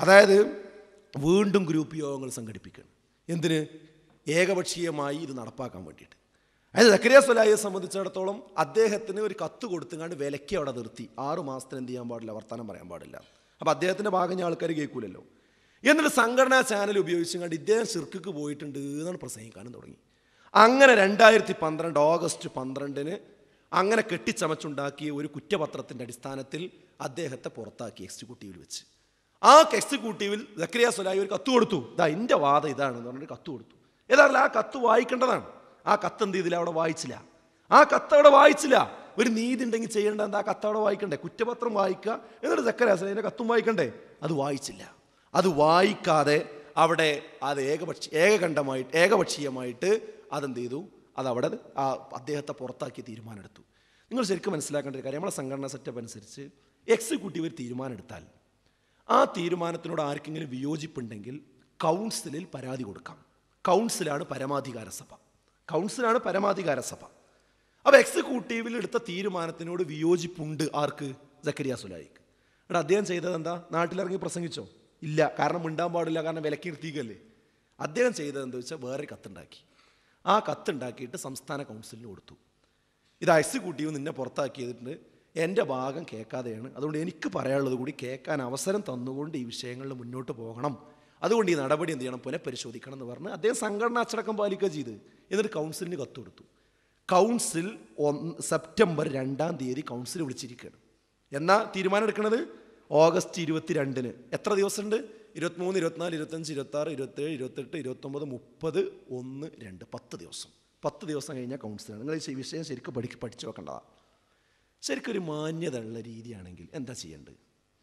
അതായത് വീണ്ടും ഗ്രൂപ്പ് യോഗങ്ങൾ സംഘടിപ്പിക്കണം എന്തിന് ഏകപക്ഷീയമായി ഇത് നടപ്പാക്കാൻ വേണ്ടിയിട്ട് അതായത് സക്കരിയ സ്വലായിയെ സംബന്ധിച്ചിടത്തോളം അദ്ദേഹത്തിന് ഒരു കത്ത് കൊടുത്തുകൊണ്ട് വിലക്കി അവിടെ നിർത്തി ആറു മാസത്തിന് എന്ത് ചെയ്യാൻ പാടില്ല വർത്തമാനം പറയാൻ പാടില്ല അപ്പോൾ അദ്ദേഹത്തിൻ്റെ ഭാഗം ഞാൻ ആൾക്കാർ കേൾക്കൂലല്ലോ എന്നിട്ട് സംഘടനാ ചാനൽ ഉപയോഗിച്ചുകൊണ്ട് ഇദ്ദേഹം ശിർക്കിക്ക് പോയിട്ടുണ്ട് എന്നാണ് പ്രസംഗിക്കാനും തുടങ്ങി അങ്ങനെ രണ്ടായിരത്തി പന്ത്രണ്ട് ഓഗസ്റ്റ് പന്ത്രണ്ടിന് അങ്ങനെ കെട്ടിച്ചമച്ചുണ്ടാക്കിയ ഒരു കുറ്റപത്രത്തിൻ്റെ അടിസ്ഥാനത്തിൽ അദ്ദേഹത്തെ പുറത്താക്കി എക്സിക്യൂട്ടീവിൽ വെച്ച് ആ എക്സിക്യൂട്ടീവിൽ സക്രിയ സ്വലായി ഒരു കത്ത് കൊടുത്തു ഇതാ എൻ്റെ വാദം ഇതാണെന്ന് പറഞ്ഞിട്ട് കത്ത് കൊടുത്തു ഏതായാലും ആ കത്ത് വായിക്കേണ്ടതാണ് ആ കത്ത് എന്ത് ചെയ്തില്ല അവിടെ വായിച്ചില്ല ആ കത്ത് അവിടെ വായിച്ചില്ല ഒരു നീതി ഉണ്ടെങ്കിൽ ചെയ്യേണ്ട എന്താ ആ കത്ത് അവിടെ വായിക്കണ്ടേ കുറ്റപത്രം വായിക്കുക എന്നിട്ട് സക്കര സ്വലായിൻ്റെ കത്തും വായിക്കണ്ടേ അത് വായിച്ചില്ല അത് വായിക്കാതെ അവിടെ അത് ഏകപക്ഷ ഏകകണ്ഠമായിട്ട് ഏകപക്ഷീയമായിട്ട് അതെന്ത് ചെയ്തു അതവിടെ ആ അദ്ദേഹത്തെ പുറത്താക്കി തീരുമാനമെടുത്തു നിങ്ങൾ ശരിക്കും മനസ്സിലാക്കേണ്ട ഒരു കാര്യം നമ്മളെ സംഘടനാ സെറ്റപ്പ് അനുസരിച്ച് എക്സിക്യൂട്ടീവ് ഒരു തീരുമാനമെടുത്താൽ ആ തീരുമാനത്തിനോട് ആർക്കെങ്കിലും വിയോജിപ്പുണ്ടെങ്കിൽ കൗൺസിലിൽ പരാതി കൊടുക്കാം കൗൺസിലാണ് പരമാധികാര സഭ കൗൺസിലാണ് പരമാധികാര സഭ അപ്പോൾ എക്സിക്യൂട്ടീവിൽ എടുത്ത തീരുമാനത്തിനോട് വിയോജിപ്പുണ്ട് ആർക്ക് ജക്കരിയ സുലായിക്ക് എടാ അദ്ദേഹം ചെയ്തത് എന്താ നാട്ടിലിറങ്ങി പ്രസംഗിച്ചോ ഇല്ല കാരണം മിണ്ടാൻ പാടില്ല കാരണം വിലക്കി നിർത്തിക്കല്ലേ അദ്ദേഹം ചെയ്തത് എന്താ വെച്ചാൽ വേറെ കത്തുണ്ടാക്കി ആ കത്തുണ്ടാക്കിയിട്ട് സംസ്ഥാന കൗൺസിലിന് കൊടുത്തു ഇത് എക്സിക്യൂട്ടീവ് നിന്നെ പുറത്താക്കിയതിട്ട് എൻ്റെ ഭാഗം കേൾക്കാതെയാണ് അതുകൊണ്ട് എനിക്ക് പറയാനുള്ളത് കൂടി കേൾക്കാൻ അവസരം തന്നുകൊണ്ട് ഈ വിഷയങ്ങളിൽ മുന്നോട്ട് പോകണം അതുകൊണ്ട് ഈ നടപടി എന്ത് ചെയ്യണം പുനഃപരിശോധിക്കണം എന്ന് പറഞ്ഞ് അദ്ദേഹം സംഘടന അച്ചടക്കം പാലിക്കുക ചെയ്ത് എന്നിട്ട് കൗൺസിലിന് കത്ത് കൊടുത്തു കൗൺസിൽ ഒന്ന് സെപ്റ്റംബർ രണ്ടാം തീയതി കൗൺസിൽ വിളിച്ചിരിക്കുകയാണ് എന്നാ തീരുമാനം എടുക്കുന്നത് ഓഗസ്റ്റ് ഇരുപത്തിരണ്ടിന് എത്ര ദിവസമുണ്ട് ഇരുപത്തിമൂന്ന് ഇരുപത്തിനാല് ഇരുപത്തഞ്ച് ഇരുപത്താറ് ഇരുപത്തേഴ് ഇരുപത്തെട്ട് ഇരുപത്തൊമ്പത് മുപ്പത് ഒന്ന് രണ്ട് പത്ത് ദിവസം പത്ത് ദിവസം കഴിഞ്ഞാൽ കൗൺസിലാണ് നിങ്ങൾ ഈ വിഷയം ശരിക്കും പഠിക്ക് പഠിച്ചു വെക്കേണ്ടതാണ് ശരിക്കും ഒരു മാന്യത ഉള്ള രീതിയാണെങ്കിൽ എന്താ ചെയ്യേണ്ടത്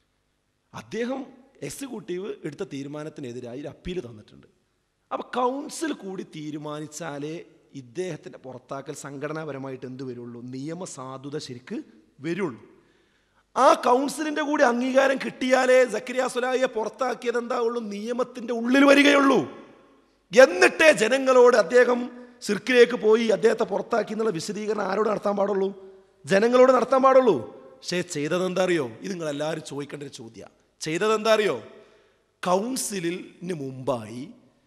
അദ്ദേഹം എക്സിക്യൂട്ടീവ് എടുത്ത തീരുമാനത്തിനെതിരായി ഒരു അപ്പീൽ തന്നിട്ടുണ്ട് അപ്പോൾ കൗൺസിൽ കൂടി തീരുമാനിച്ചാലേ ഇദ്ദേഹത്തിൻ്റെ പുറത്താക്കൽ സംഘടനാപരമായിട്ട് എന്ത് വരുള്ളൂ നിയമസാധുത ശരിക്ക് വരുള്ളൂ ആ കൗൺസിലിൻ്റെ കൂടി അംഗീകാരം കിട്ടിയാലേ സക്കരിയ സുലായിയെ പുറത്താക്കിയത് എന്താ ഉള്ളൂ നിയമത്തിൻ്റെ ഉള്ളിൽ വരികയുള്ളൂ എന്നിട്ടേ ജനങ്ങളോട് അദ്ദേഹം സിർക്കിലേക്ക് പോയി അദ്ദേഹത്തെ പുറത്താക്കി എന്നുള്ള വിശദീകരണം ആരോട് നടത്താൻ പാടുള്ളൂ ജനങ്ങളോട് നടത്താൻ പാടുള്ളൂ പക്ഷേ ചെയ്തത് എന്താ അറിയോ ഇത് നിങ്ങൾ എല്ലാവരും ചോദിക്കേണ്ട ഒരു ചോദ്യമാണ് ചെയ്തത് എന്താ അറിയോ കൗൺസിലിന് മുമ്പായി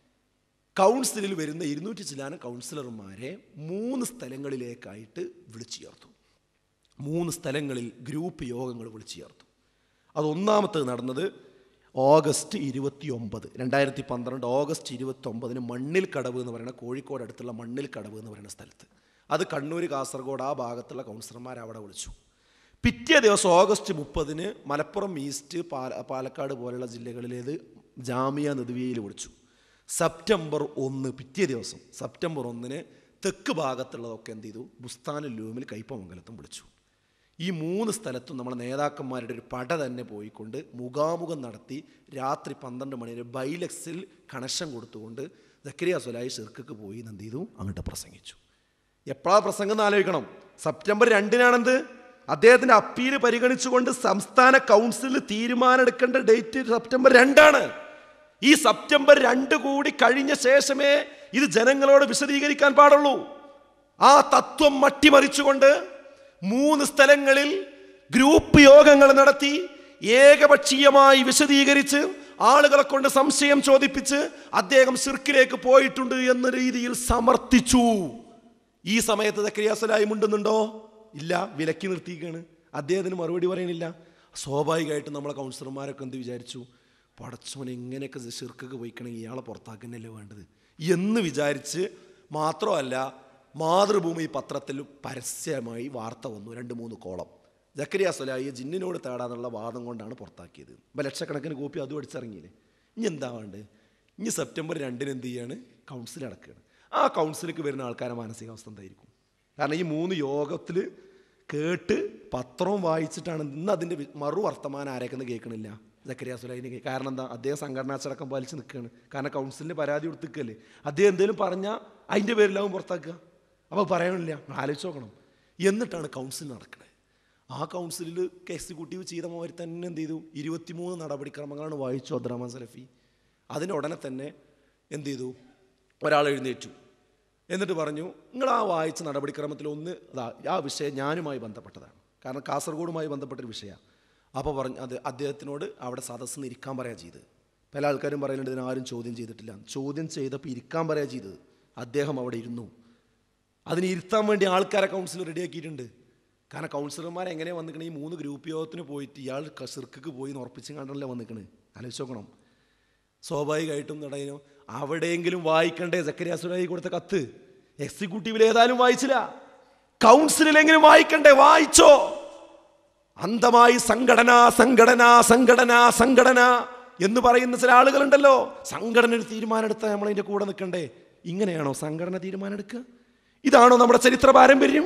കൗൺസിലിൽ വരുന്ന ഇരുന്നൂറ്റി ചില്ലാനം കൗൺസിലർമാരെ മൂന്ന് സ്ഥലങ്ങളിലേക്കായിട്ട് വിളിച്ചു ചേർത്തു മൂന്ന് സ്ഥലങ്ങളിൽ ഗ്രൂപ്പ് യോഗങ്ങൾ വിളിച്ചു ചേർത്തു അത് ഒന്നാമത്തത് നടന്നത് ഓഗസ്റ്റ് ഇരുപത്തി ഒമ്പത് രണ്ടായിരത്തി പന്ത്രണ്ട് ഓഗസ്റ്റ് ഇരുപത്തി ഒമ്പതിന് മണ്ണിൽ കടവ് എന്ന് പറയുന്ന കോഴിക്കോട് അടുത്തുള്ള മണ്ണിൽ കടവ് എന്ന് പറയുന്ന സ്ഥലത്ത് അത് കണ്ണൂർ കാസർഗോഡ് ആ ഭാഗത്തുള്ള കൗൺസിലർമാർ അവിടെ വിളിച്ചു പിറ്റേ ദിവസം ഓഗസ്റ്റ് മുപ്പതിന് മലപ്പുറം ഈസ്റ്റ് പാല പാലക്കാട് പോലെയുള്ള ജില്ലകളിലേത് ജാമിയ നദിവിയയിൽ വിളിച്ചു സെപ്റ്റംബർ ഒന്ന് പിറ്റേ ദിവസം സെപ്റ്റംബർ ഒന്നിന് തെക്ക് ഭാഗത്തുള്ളതൊക്കെ എന്ത് ചെയ്തു ബുസ്താനുൽ ലൂമിൽ കയ്പമംഗലത്തും വിളിച്ചു ഈ മൂന്ന് സ്ഥലത്തും നമ്മുടെ നേതാക്കന്മാരുടെ ഒരു പട തന്നെ പോയിക്കൊണ്ട് മുഖാമുഖം നടത്തി രാത്രി പന്ത്രണ്ട് മണിയിൽ ബൈലക്സിൽ കണക്ഷൻ കൊടുത്തുകൊണ്ട് സക്കരിയ സുലായി ഷിർക്കക്ക് പോയി എന്ന് എന്ത് ചെയ്തു അങ്ങോട്ട് പ്രസംഗിച്ചു എപ്പോഴാണ് പ്രസംഗം എന്ന് ആലോചിക്കണം സെപ്റ്റംബർ രണ്ടിനാണെന്ത് അദ്ദേഹത്തിന്റെ അപ്പീൽ പരിഗണിച്ചുകൊണ്ട് സംസ്ഥാന കൗൺസിലിൽ തീരുമാനമെടുക്കേണ്ട ഡേറ്റ് സെപ്റ്റംബർ രണ്ടാണ് ഈ സെപ്റ്റംബർ രണ്ട് കൂടി കഴിഞ്ഞ ശേഷമേ ഇത് ജനങ്ങളോട് വിശദീകരിക്കാൻ പാടുള്ളൂ ആ തത്വം മട്ടിമറിച്ചുകൊണ്ട് മൂന്ന് സ്ഥലങ്ങളിൽ ഗ്രൂപ്പ് യോഗങ്ങൾ നടത്തി ഏകപക്ഷീയമായി വിശദീകരിച്ച് ആളുകളെ കൊണ്ട് സംശയം ചോദിപ്പിച്ച് അദ്ദേഹം സിർക്കിലേക്ക് പോയിട്ടുണ്ട് എന്ന രീതിയിൽ സമർത്ഥിച്ചു ഈ സമയത്ത് ദക്രിയാസലായി മുണ്ടുന്നുണ്ടോ ഇല്ല വിലക്കി നിർത്തിയിരിക്കുകയാണ് അദ്ദേഹത്തിന് മറുപടി പറയണില്ല സ്വാഭാവികമായിട്ടും നമ്മളെ കൗൺസിലർമാരൊക്കെ എന്ത് വിചാരിച്ചു പടച്ചോൻ എങ്ങനെയൊക്കെ ഷിർക്കൊക്കെ പോയിക്കണമെങ്കിൽ ഇയാളെ പുറത്താക്കുന്നല്ലേ വേണ്ടത് എന്ന് വിചാരിച്ച് മാത്രമല്ല മാതൃഭൂമി പത്രത്തിൽ പരസ്യമായി വാർത്ത വന്നു രണ്ട് മൂന്ന് കോളം ജക്കരിയ സൊലായി ജിന്നിനോട് തേടാന്നുള്ള വാദം കൊണ്ടാണ് പുറത്താക്കിയത് ഇപ്പം ലക്ഷക്കണക്കിന് കോപ്പി അതും അടിച്ചിറങ്ങിയില്ലേ ഇനി എന്താ വേണ്ടത് ഇനി സെപ്റ്റംബർ രണ്ടിന് എന്ത് ചെയ്യാണ് കൗൺസിൽ നടക്കുകയാണ് ആ കൗൺസിലേക്ക് വരുന്ന ആൾക്കാരുടെ മാനസികാവസ്ഥ എന്തായിരിക്കും കാരണം ഈ മൂന്ന് യോഗത്തിൽ കേട്ട് പത്രവും വായിച്ചിട്ടാണ് ഇന്ന് അതിൻ്റെ വി- മറു വർത്തമാനം ആരേക്കെന്ന് കേൾക്കണില്ല ജക്കരിയ സുലൈന് കേ- കാരണം എന്താ അദ്ദേഹം സംഘടനാച്ചടക്കം പാലിച്ച് നിൽക്കുകയാണ് കാരണം കൗൺസിലിന് പരാതി കൊടുത്തിക്കല്ലേ അദ്ദേഹം എന്തെങ്കിലും പറഞ്ഞാൽ അതിൻ്റെ പേരിലാവും പുറത്താക്കുക അപ്പോൾ പറയണില്ല ആലോചിച്ച് നോക്കണം എന്നിട്ടാണ് കൗൺസിൽ നടക്കുന്നത് ആ കൗൺസിലിൽ എക്സിക്യൂട്ടീവ് ചെയ്ത മാതിരി തന്നെ എന്ത് ചെയ്തു ഇരുപത്തിമൂന്ന് നടപടിക്രമങ്ങളാണ് വായിച്ചു അബ്ദുറഹ്മാൻ സലഫി അതിന് ഉടനെ തന്നെ എന്ത് ചെയ്തു ഒരാൾ എഴുന്നേറ്റു എന്നിട്ട് പറഞ്ഞു നിങ്ങൾ ആ വായിച്ച നടപടിക്രമത്തിൽ ഒന്ന് അതാ ആ വിഷയം ഞാനുമായി ബന്ധപ്പെട്ടതാണ് കാരണം കാസർഗോഡുമായി ബന്ധപ്പെട്ടൊരു വിഷയമാണ് അപ്പോൾ പറഞ്ഞു അത് അദ്ദേഹത്തിനോട് അവിടെ സദസ്സിൽ ഇരിക്കാൻ പറയാ ചെയ്ത് പല ആൾക്കാരും പറയുന്നുണ്ട് ഇതിനാരും ചോദ്യം ചെയ്തിട്ടില്ല ചോദ്യം ചെയ്തപ്പോൾ ഇരിക്കാൻ പറയാ ചെയ്തത് അദ്ദേഹം അവിടെ ഇരുന്നു അതിന് ഇരുത്താൻ വേണ്ടി ആൾക്കാരെ കൗൺസിലർ റെഡിയാക്കിയിട്ടുണ്ട് കാരണം കൗൺസിലർമാർ എങ്ങനെ വന്നിക്കണേ ഈ മൂന്ന് ഗ്രൂപ്പ് യോഗത്തിന് പോയിട്ട് ഇയാൾ സിർക്കക്ക് പോയി എന്ന് ഉറപ്പിച്ചും കണ്ടല്ലേ വന്നിക്കണ് ആലോചിച്ച് നോക്കണം സ്വാഭാവികമായിട്ടും നടനോ അവിടെയെങ്കിലും വായിക്കണ്ടേ സക്കരിയാസുരായി കൊടുത്ത കത്ത് എക്സിക്യൂട്ടീവിൽ ഏതായാലും വായിച്ചില്ല കൗൺസിലെങ്കിലും വായിക്കണ്ടേ വായിച്ചോ അന്തമായി സംഘടന സംഘടന സംഘടന സംഘടന എന്ന് പറയുന്ന ചില ആളുകളുണ്ടല്ലോ സംഘടന ഒരു തീരുമാനം എടുത്താൽ നമ്മൾ അതിൻ്റെ കൂടെ നിൽക്കണ്ടേ ഇങ്ങനെയാണോ സംഘടന തീരുമാനം എടുക്കുക ഇതാണോ നമ്മുടെ ചരിത്ര പാരമ്പര്യം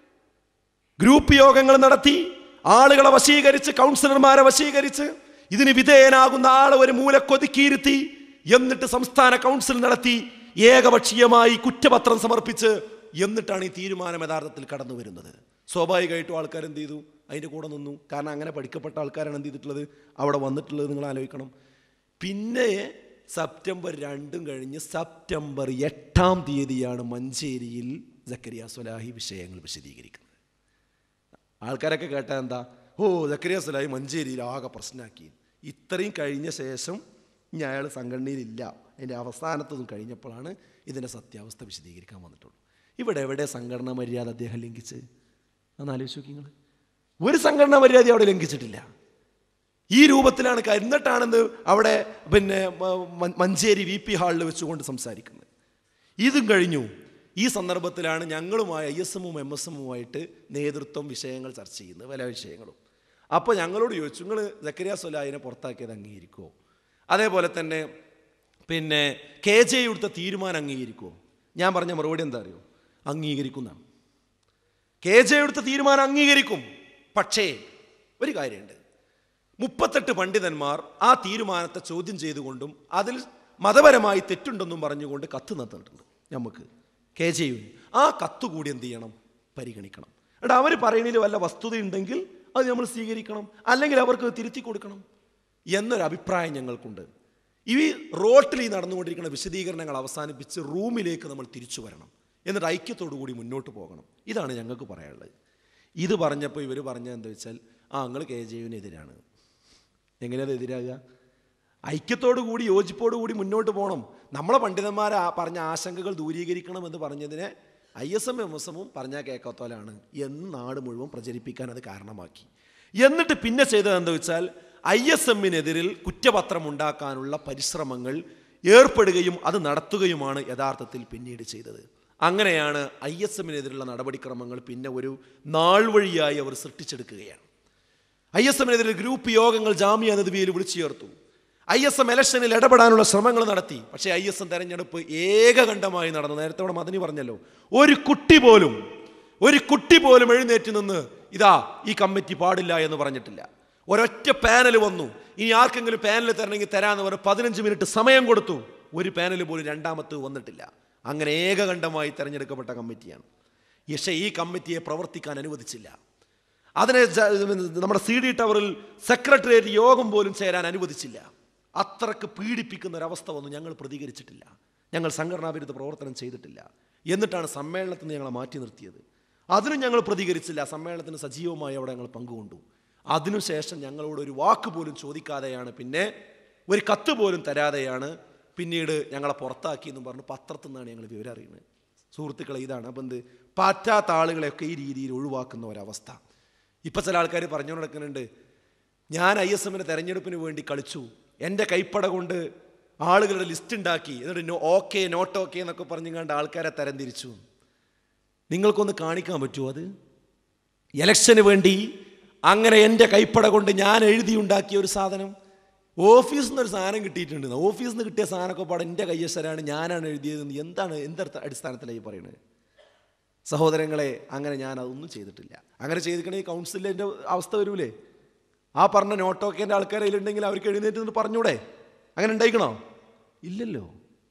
ഗ്രൂപ്പ് യോഗങ്ങൾ നടത്തി ആളുകളെ വശീകരിച്ച് കൗൺസിലർമാരെ വശീകരിച്ച് ഇതിന് വിധേയനാകുന്ന ആളെ ഒരു മൂലക്കൊതുക്കിയിരുത്തി എന്നിട്ട് സംസ്ഥാന കൗൺസിൽ നടത്തി ഏകപക്ഷീയമായി കുറ്റപത്രം സമർപ്പിച്ച് എന്നിട്ടാണ് ഈ തീരുമാനം യഥാർത്ഥത്തിൽ കടന്നു വരുന്നത് സ്വാഭാവികമായിട്ടും ആൾക്കാർ എന്ത് ചെയ്തു അതിൻ്റെ കൂടെ നിന്നു കാരണം അങ്ങനെ പഠിക്കപ്പെട്ട ആൾക്കാരാണ് എന്ത് ചെയ്തിട്ടുള്ളത് അവിടെ വന്നിട്ടുള്ളത് നിങ്ങൾ ആലോചിക്കണം പിന്നെ സെപ്റ്റംബർ രണ്ടും കഴിഞ്ഞ് സെപ്റ്റംബർ എട്ടാം തീയതിയാണ് മഞ്ചേരിയിൽ ജക്കരിയ സ്വലാഹി വിഷയങ്ങൾ വിശദീകരിക്കുന്നത് ആൾക്കാരൊക്കെ കേട്ടാൽ എന്താ ഓ ജക്കരിയ സ്വലാഹി മഞ്ചേരിയിൽ ആകെ പ്രശ്നമാക്കി ഇത്രയും കഴിഞ്ഞ ശേഷം ഇനി അയാൾ സംഘടനയിലില്ല അതിൻ്റെ അവസാനത്തതും കഴിഞ്ഞപ്പോഴാണ് ഇതിൻ്റെ സത്യാവസ്ഥ വിശദീകരിക്കാൻ വന്നിട്ടുള്ളൂ ഇവിടെ എവിടെ സംഘടനാ മര്യാദ അദ്ദേഹം ലംഘിച്ച് അന്ന് ആലോചിച്ച് നോക്കി നിങ്ങൾ ഒരു സംഘടനാ മര്യാദ അവിടെ ലംഘിച്ചിട്ടില്ല ഈ രൂപത്തിലാണ് ക- എന്നിട്ടാണെന്ന് അവിടെ പിന്നെ മ- മ- മഞ്ചേരി വി പി ഹാളിൽ വെച്ചുകൊണ്ട് സംസാരിക്കുന്നത് ഇതും കഴിഞ്ഞു ഈ സന്ദർഭത്തിലാണ് ഞങ്ങളുമായി ഐ എസ് എമ്മും എം എസ് എമ്മുമായിട്ട് നേതൃത്വം വിഷയങ്ങൾ ചർച്ച ചെയ്യുന്നത് പല വിഷയങ്ങളും അപ്പോൾ ഞങ്ങളോട് ചോദിച്ചു നിങ്ങൾ ജക്കരിയ സൊലാഹിനെ പുറത്താക്കിയത് അംഗീകരിക്കുമോ അതേപോലെ തന്നെ പിന്നെ കെ ജെ എടുത്ത തീരുമാനം അംഗീകരിക്കുമോ ഞാൻ പറഞ്ഞ മറുപടി എന്താ അറിയോ അംഗീകരിക്കുന്നതാണ് കെ ജെ എടുത്ത തീരുമാനം അംഗീകരിക്കും പക്ഷേ ഒരു കാര്യമുണ്ട് മുപ്പത്തെട്ട് പണ്ഡിതന്മാർ ആ തീരുമാനത്തെ ചോദ്യം ചെയ്തുകൊണ്ടും അതിൽ മതപരമായി തെറ്റുണ്ടെന്നും പറഞ്ഞുകൊണ്ട് കത്ത് തന്നിട്ടുണ്ട് നമുക്ക് കെ ജെ യു ആ കത്ത് കൂടി എന്ത് ചെയ്യണം പരിഗണിക്കണം എന്നിട്ട് അവർ പറയുന്നതിൽ വല്ല വസ്തുതയുണ്ടെങ്കിൽ അത് നമ്മൾ സ്വീകരിക്കണം അല്ലെങ്കിൽ അവർക്ക് തിരുത്തി കൊടുക്കണം എന്നൊരു അഭിപ്രായം ഞങ്ങൾക്കുണ്ട് ഈ റോട്ടിൽ ഈ നടന്നുകൊണ്ടിരിക്കുന്ന വിശദീകരണങ്ങൾ അവസാനിപ്പിച്ച് റൂമിലേക്ക് നമ്മൾ തിരിച്ചു വരണം എന്നിട്ട് ഐക്യത്തോടു കൂടി മുന്നോട്ട് പോകണം ഇതാണ് ഞങ്ങൾക്ക് പറയാനുള്ളത് ഇത് പറഞ്ഞപ്പോൾ ഇവർ പറഞ്ഞത് എന്താ വെച്ചാൽ ആ നിങ്ങൾ കെ ജെ യുവിനെതിരാണ് എങ്ങനെയത് എതിരാകുക ഐക്യത്തോടു കൂടി യോജിപ്പോടു കൂടി മുന്നോട്ട് പോകണം നമ്മളെ പണ്ഡിതന്മാർ ആ പറഞ്ഞ ആശങ്കകൾ ദൂരീകരിക്കണം എന്ന് പറഞ്ഞതിനെ I S M M S എമ്മും പറഞ്ഞാൽ കേൾക്കാത്തോലാണ് എന്ന് നാട് മുഴുവൻ പ്രചരിപ്പിക്കാൻ അത് കാരണമാക്കി എന്നിട്ട് പിന്നെ ചെയ്തത് എന്താ വെച്ചാൽ ഐ എസ് എമ്മിനെതിരിൽ കുറ്റപത്രം ഉണ്ടാക്കാനുള്ള പരിശ്രമങ്ങൾ ഏർപ്പെടുകയും അത് നടത്തുകയുമാണ് യഥാർത്ഥത്തിൽ പിന്നീട് ചെയ്തത് അങ്ങനെയാണ് ഐ എസ് എമ്മിനെതിരുള്ള നടപടിക്രമങ്ങൾ പിന്നെ ഒരു നാൾ വഴിയായി അവർ സൃഷ്ടിച്ചെടുക്കുകയാണ് ഐ എസ് എമ്മിനെതിരെ ഗ്രൂപ്പ് യോഗങ്ങൾ ജാമ്യ നദിവിയിൽ വിളിച്ചു ചേർത്തു ഐ എസ് എം ഇലക്ഷനിൽ ഇടപെടാനുള്ള ശ്രമങ്ങൾ നടത്തി പക്ഷേ ഐ എസ് എം തെരഞ്ഞെടുപ്പ് ഏകകണ്ഠമായി നടന്നു നേരത്തെ അവിടെ മദനി പറഞ്ഞല്ലോ ഒരു കുട്ടി പോലും ഒരു കുട്ടി പോലും എഴുന്നേറ്റ് നിന്ന് ഇതാ ഈ കമ്മിറ്റി പാടില്ല എന്ന് പറഞ്ഞിട്ടില്ല ഒരൊറ്റ പാനൽ വന്നു ഇനി ആർക്കെങ്കിലും പാനൽ തരണമെങ്കിൽ തരാമെന്ന് പറഞ്ഞ് പതിനഞ്ച് മിനിറ്റ് സമയം കൊടുത്തു ഒരു പാനൽ പോലും രണ്ടാമത്ത് വന്നിട്ടില്ല അങ്ങനെ ഏകകണ്ഠമായി തെരഞ്ഞെടുക്കപ്പെട്ട കമ്മിറ്റിയാണ് പക്ഷേ ഈ കമ്മിറ്റിയെ പ്രവർത്തിക്കാൻ അനുവദിച്ചില്ല അതിനെ ജ- നമ്മുടെ സി ഡി ടവറിൽ സെക്രട്ടേറിയറ്റ് യോഗം പോലും ചേരാൻ അനുവദിച്ചില്ല അത്രക്ക് പീഡിപ്പിക്കുന്ന ഒരവസ്ഥ വന്നു ഞങ്ങൾ പ്രതികരിച്ചിട്ടില്ല ഞങ്ങൾ സംഘടനാ വിരുദ്ധ പ്രവർത്തനം ചെയ്തിട്ടില്ല എന്നിട്ടാണ് സമ്മേളനത്തിൽ നിന്ന് ഞങ്ങളെ മാറ്റി നിർത്തിയത് അതിനും ഞങ്ങൾ പ്രതികരിച്ചില്ല സമ്മേളനത്തിന് സജീവമായി അവിടെ ഞങ്ങൾ പങ്കുകൊണ്ടു അതിനുശേഷം ഞങ്ങളോട് ഒരു വാക്ക് പോലും ചോദിക്കാതെയാണ് പിന്നെ ഒരു കത്ത് പോലും തരാതെയാണ് പിന്നീട് ഞങ്ങളെ പുറത്താക്കിയെന്നും പറഞ്ഞ് പത്രത്തിൽ നിന്നാണ് ഞങ്ങൾ വിവരം അറിയുന്നത് സുഹൃത്തുക്കളെ ഇതാണ് അപ്പം എന്ത് പറ്റാത്ത ആളുകളെയൊക്കെ ഈ രീതിയിൽ ഒഴിവാക്കുന്ന ഒരവസ്ഥ ഇപ്പം ചില ആൾക്കാർ പറഞ്ഞു നടക്കുന്നുണ്ട് ഞാൻ ഐ എസ് എമ്മിൻ്റെ തെരഞ്ഞെടുപ്പിന് വേണ്ടി കളിച്ചു എൻ്റെ കൈപ്പട കൊണ്ട് ആളുകളുടെ ലിസ്റ്റ് ഉണ്ടാക്കി എന്നിട്ട് നോ ഓക്കെ നോട്ട് ഓക്കെ എന്നൊക്കെ പറഞ്ഞുകൊണ്ട് ആൾക്കാരെ തരംതിരിച്ചു നിങ്ങൾക്കൊന്ന് കാണിക്കാൻ പറ്റുമോ അത് ഇലക്ഷന് വേണ്ടി അങ്ങനെ എൻ്റെ കൈപ്പട കൊണ്ട് ഞാൻ എഴുതി ഉണ്ടാക്കിയ ഒരു സാധനം ഓഫീസിൽ നിന്ന് ഒരു സാധനം കിട്ടിയിട്ടുണ്ട് ഓഫീസിൽ നിന്ന് കിട്ടിയ സാധനമൊക്കെ പാടെ എൻ്റെ കയ്യസരാണ് ഞാനാണ് എഴുതിയതെന്ന് എന്താണ് എന്തർത്ഥ അടിസ്ഥാനത്തിലായി പറയുന്നത് സഹോദരങ്ങളെ അങ്ങനെ ഞാൻ അതൊന്നും ചെയ്തിട്ടില്ല അങ്ങനെ ചെയ്തിട്ടുണ്ടെങ്കിൽ കൗൺസിലിൻ്റെ അവസ്ഥ വരൂലേ ആ പറഞ്ഞ നോട്ടോക്കേൻ്റെ ആൾക്കാർ അതിലുണ്ടെങ്കിൽ അവർക്ക് എഴുന്നേറ്റ് നിന്ന് പറഞ്ഞൂടെ അങ്ങനെ ഉണ്ടായിക്കണോ ഇല്ലല്ലോ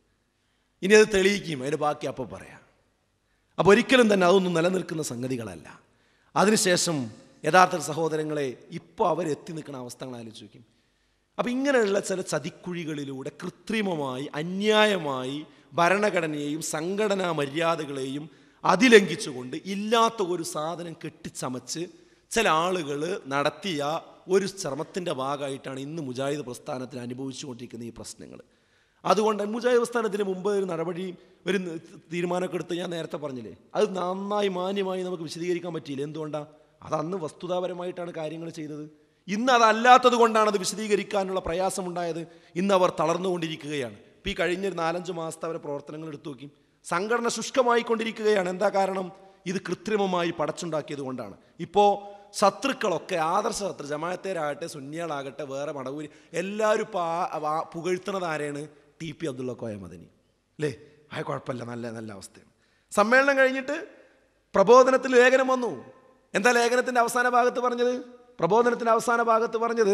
ഇനി അത് തെളിയിക്കും അതിൻ്റെ ബാക്കി അപ്പം പറയാം അപ്പോൾ ഒരിക്കലും തന്നെ അതൊന്നും നിലനിൽക്കുന്ന സംഗതികളല്ല അതിനുശേഷം യഥാർത്ഥ സഹോദരങ്ങളെ ഇപ്പോൾ അവരെത്തി നിൽക്കുന്ന അവസ്ഥകൾ ആലോചിച്ച് നോക്കും അപ്പം ഇങ്ങനെയുള്ള ചില ചതിക്കുഴികളിലൂടെ കൃത്രിമമായി അന്യായമായി ഭരണഘടനയെയും സംഘടനാ മര്യാദകളെയും അതിലംഘിച്ചുകൊണ്ട് ഇല്ലാത്ത ഒരു സാധനം കെട്ടിച്ചമച്ച് ചില ആളുകൾ നടത്തിയ ഒരു ശ്രമത്തിൻ്റെ ഭാഗമായിട്ടാണ് ഇന്ന് മുജാഹിദ് പ്രസ്ഥാനത്തിൽ അനുഭവിച്ചുകൊണ്ടിരിക്കുന്ന ഈ പ്രശ്നങ്ങൾ അതുകൊണ്ട് മുജാഹിദ് പ്രസ്ഥാനത്തിന് മുമ്പ് ഒരു നടപടി ഒരു ന- തീരുമാനമൊക്കെ എടുത്ത് ഞാൻ നേരത്തെ പറഞ്ഞില്ലേ അത് നന്നായി മാന്യമായി നമുക്ക് വിശദീകരിക്കാൻ പറ്റിയില്ല എന്തുകൊണ്ടാണ് അത് അന്ന് വസ്തുതാപരമായിട്ടാണ് കാര്യങ്ങൾ ചെയ്തത് ഇന്ന് അതല്ലാത്തത് കൊണ്ടാണ് അത് വിശദീകരിക്കാനുള്ള പ്രയാസമുണ്ടായത് ഇന്ന് അവർ തളർന്നുകൊണ്ടിരിക്കുകയാണ് ഇപ്പോൾ ഈ കഴിഞ്ഞ ഒരു നാലഞ്ച് മാസത്തെ അവരെ പ്രവർത്തനങ്ങൾ എടുത്തു നോക്കി സംഘടന ശുഷ്കമായിക്കൊണ്ടിരിക്കുകയാണ് എന്താ കാരണം ഇത് കൃത്രിമമായി പടച്ചുണ്ടാക്കിയത് കൊണ്ടാണ് ഇപ്പോൾ ശത്രുക്കളൊക്കെ ആദർശ ശത്രു ജമാഅത്തേരാകട്ടെ സുന്നികളാകട്ടെ വേറെ മടവൂരി എല്ലാവരും ഇപ്പോൾ ആ ആ പുകഴ്ത്തുന്നത് ആരെയാണ് ടി പി അബ്ദുള്ള കോയ മദനി അല്ലേ ആ കുഴപ്പമില്ല നല്ല നല്ല അവസ്ഥയാണ് സമ്മേളനം കഴിഞ്ഞിട്ട് പ്രബോധനത്തിൽ ലേഖനം വന്നു എന്താ ലേഖനത്തിൻ്റെ അവസാന ഭാഗത്ത് പറഞ്ഞത് പ്രബോധനത്തിൻ്റെ അവസാന ഭാഗത്ത് പറഞ്ഞത്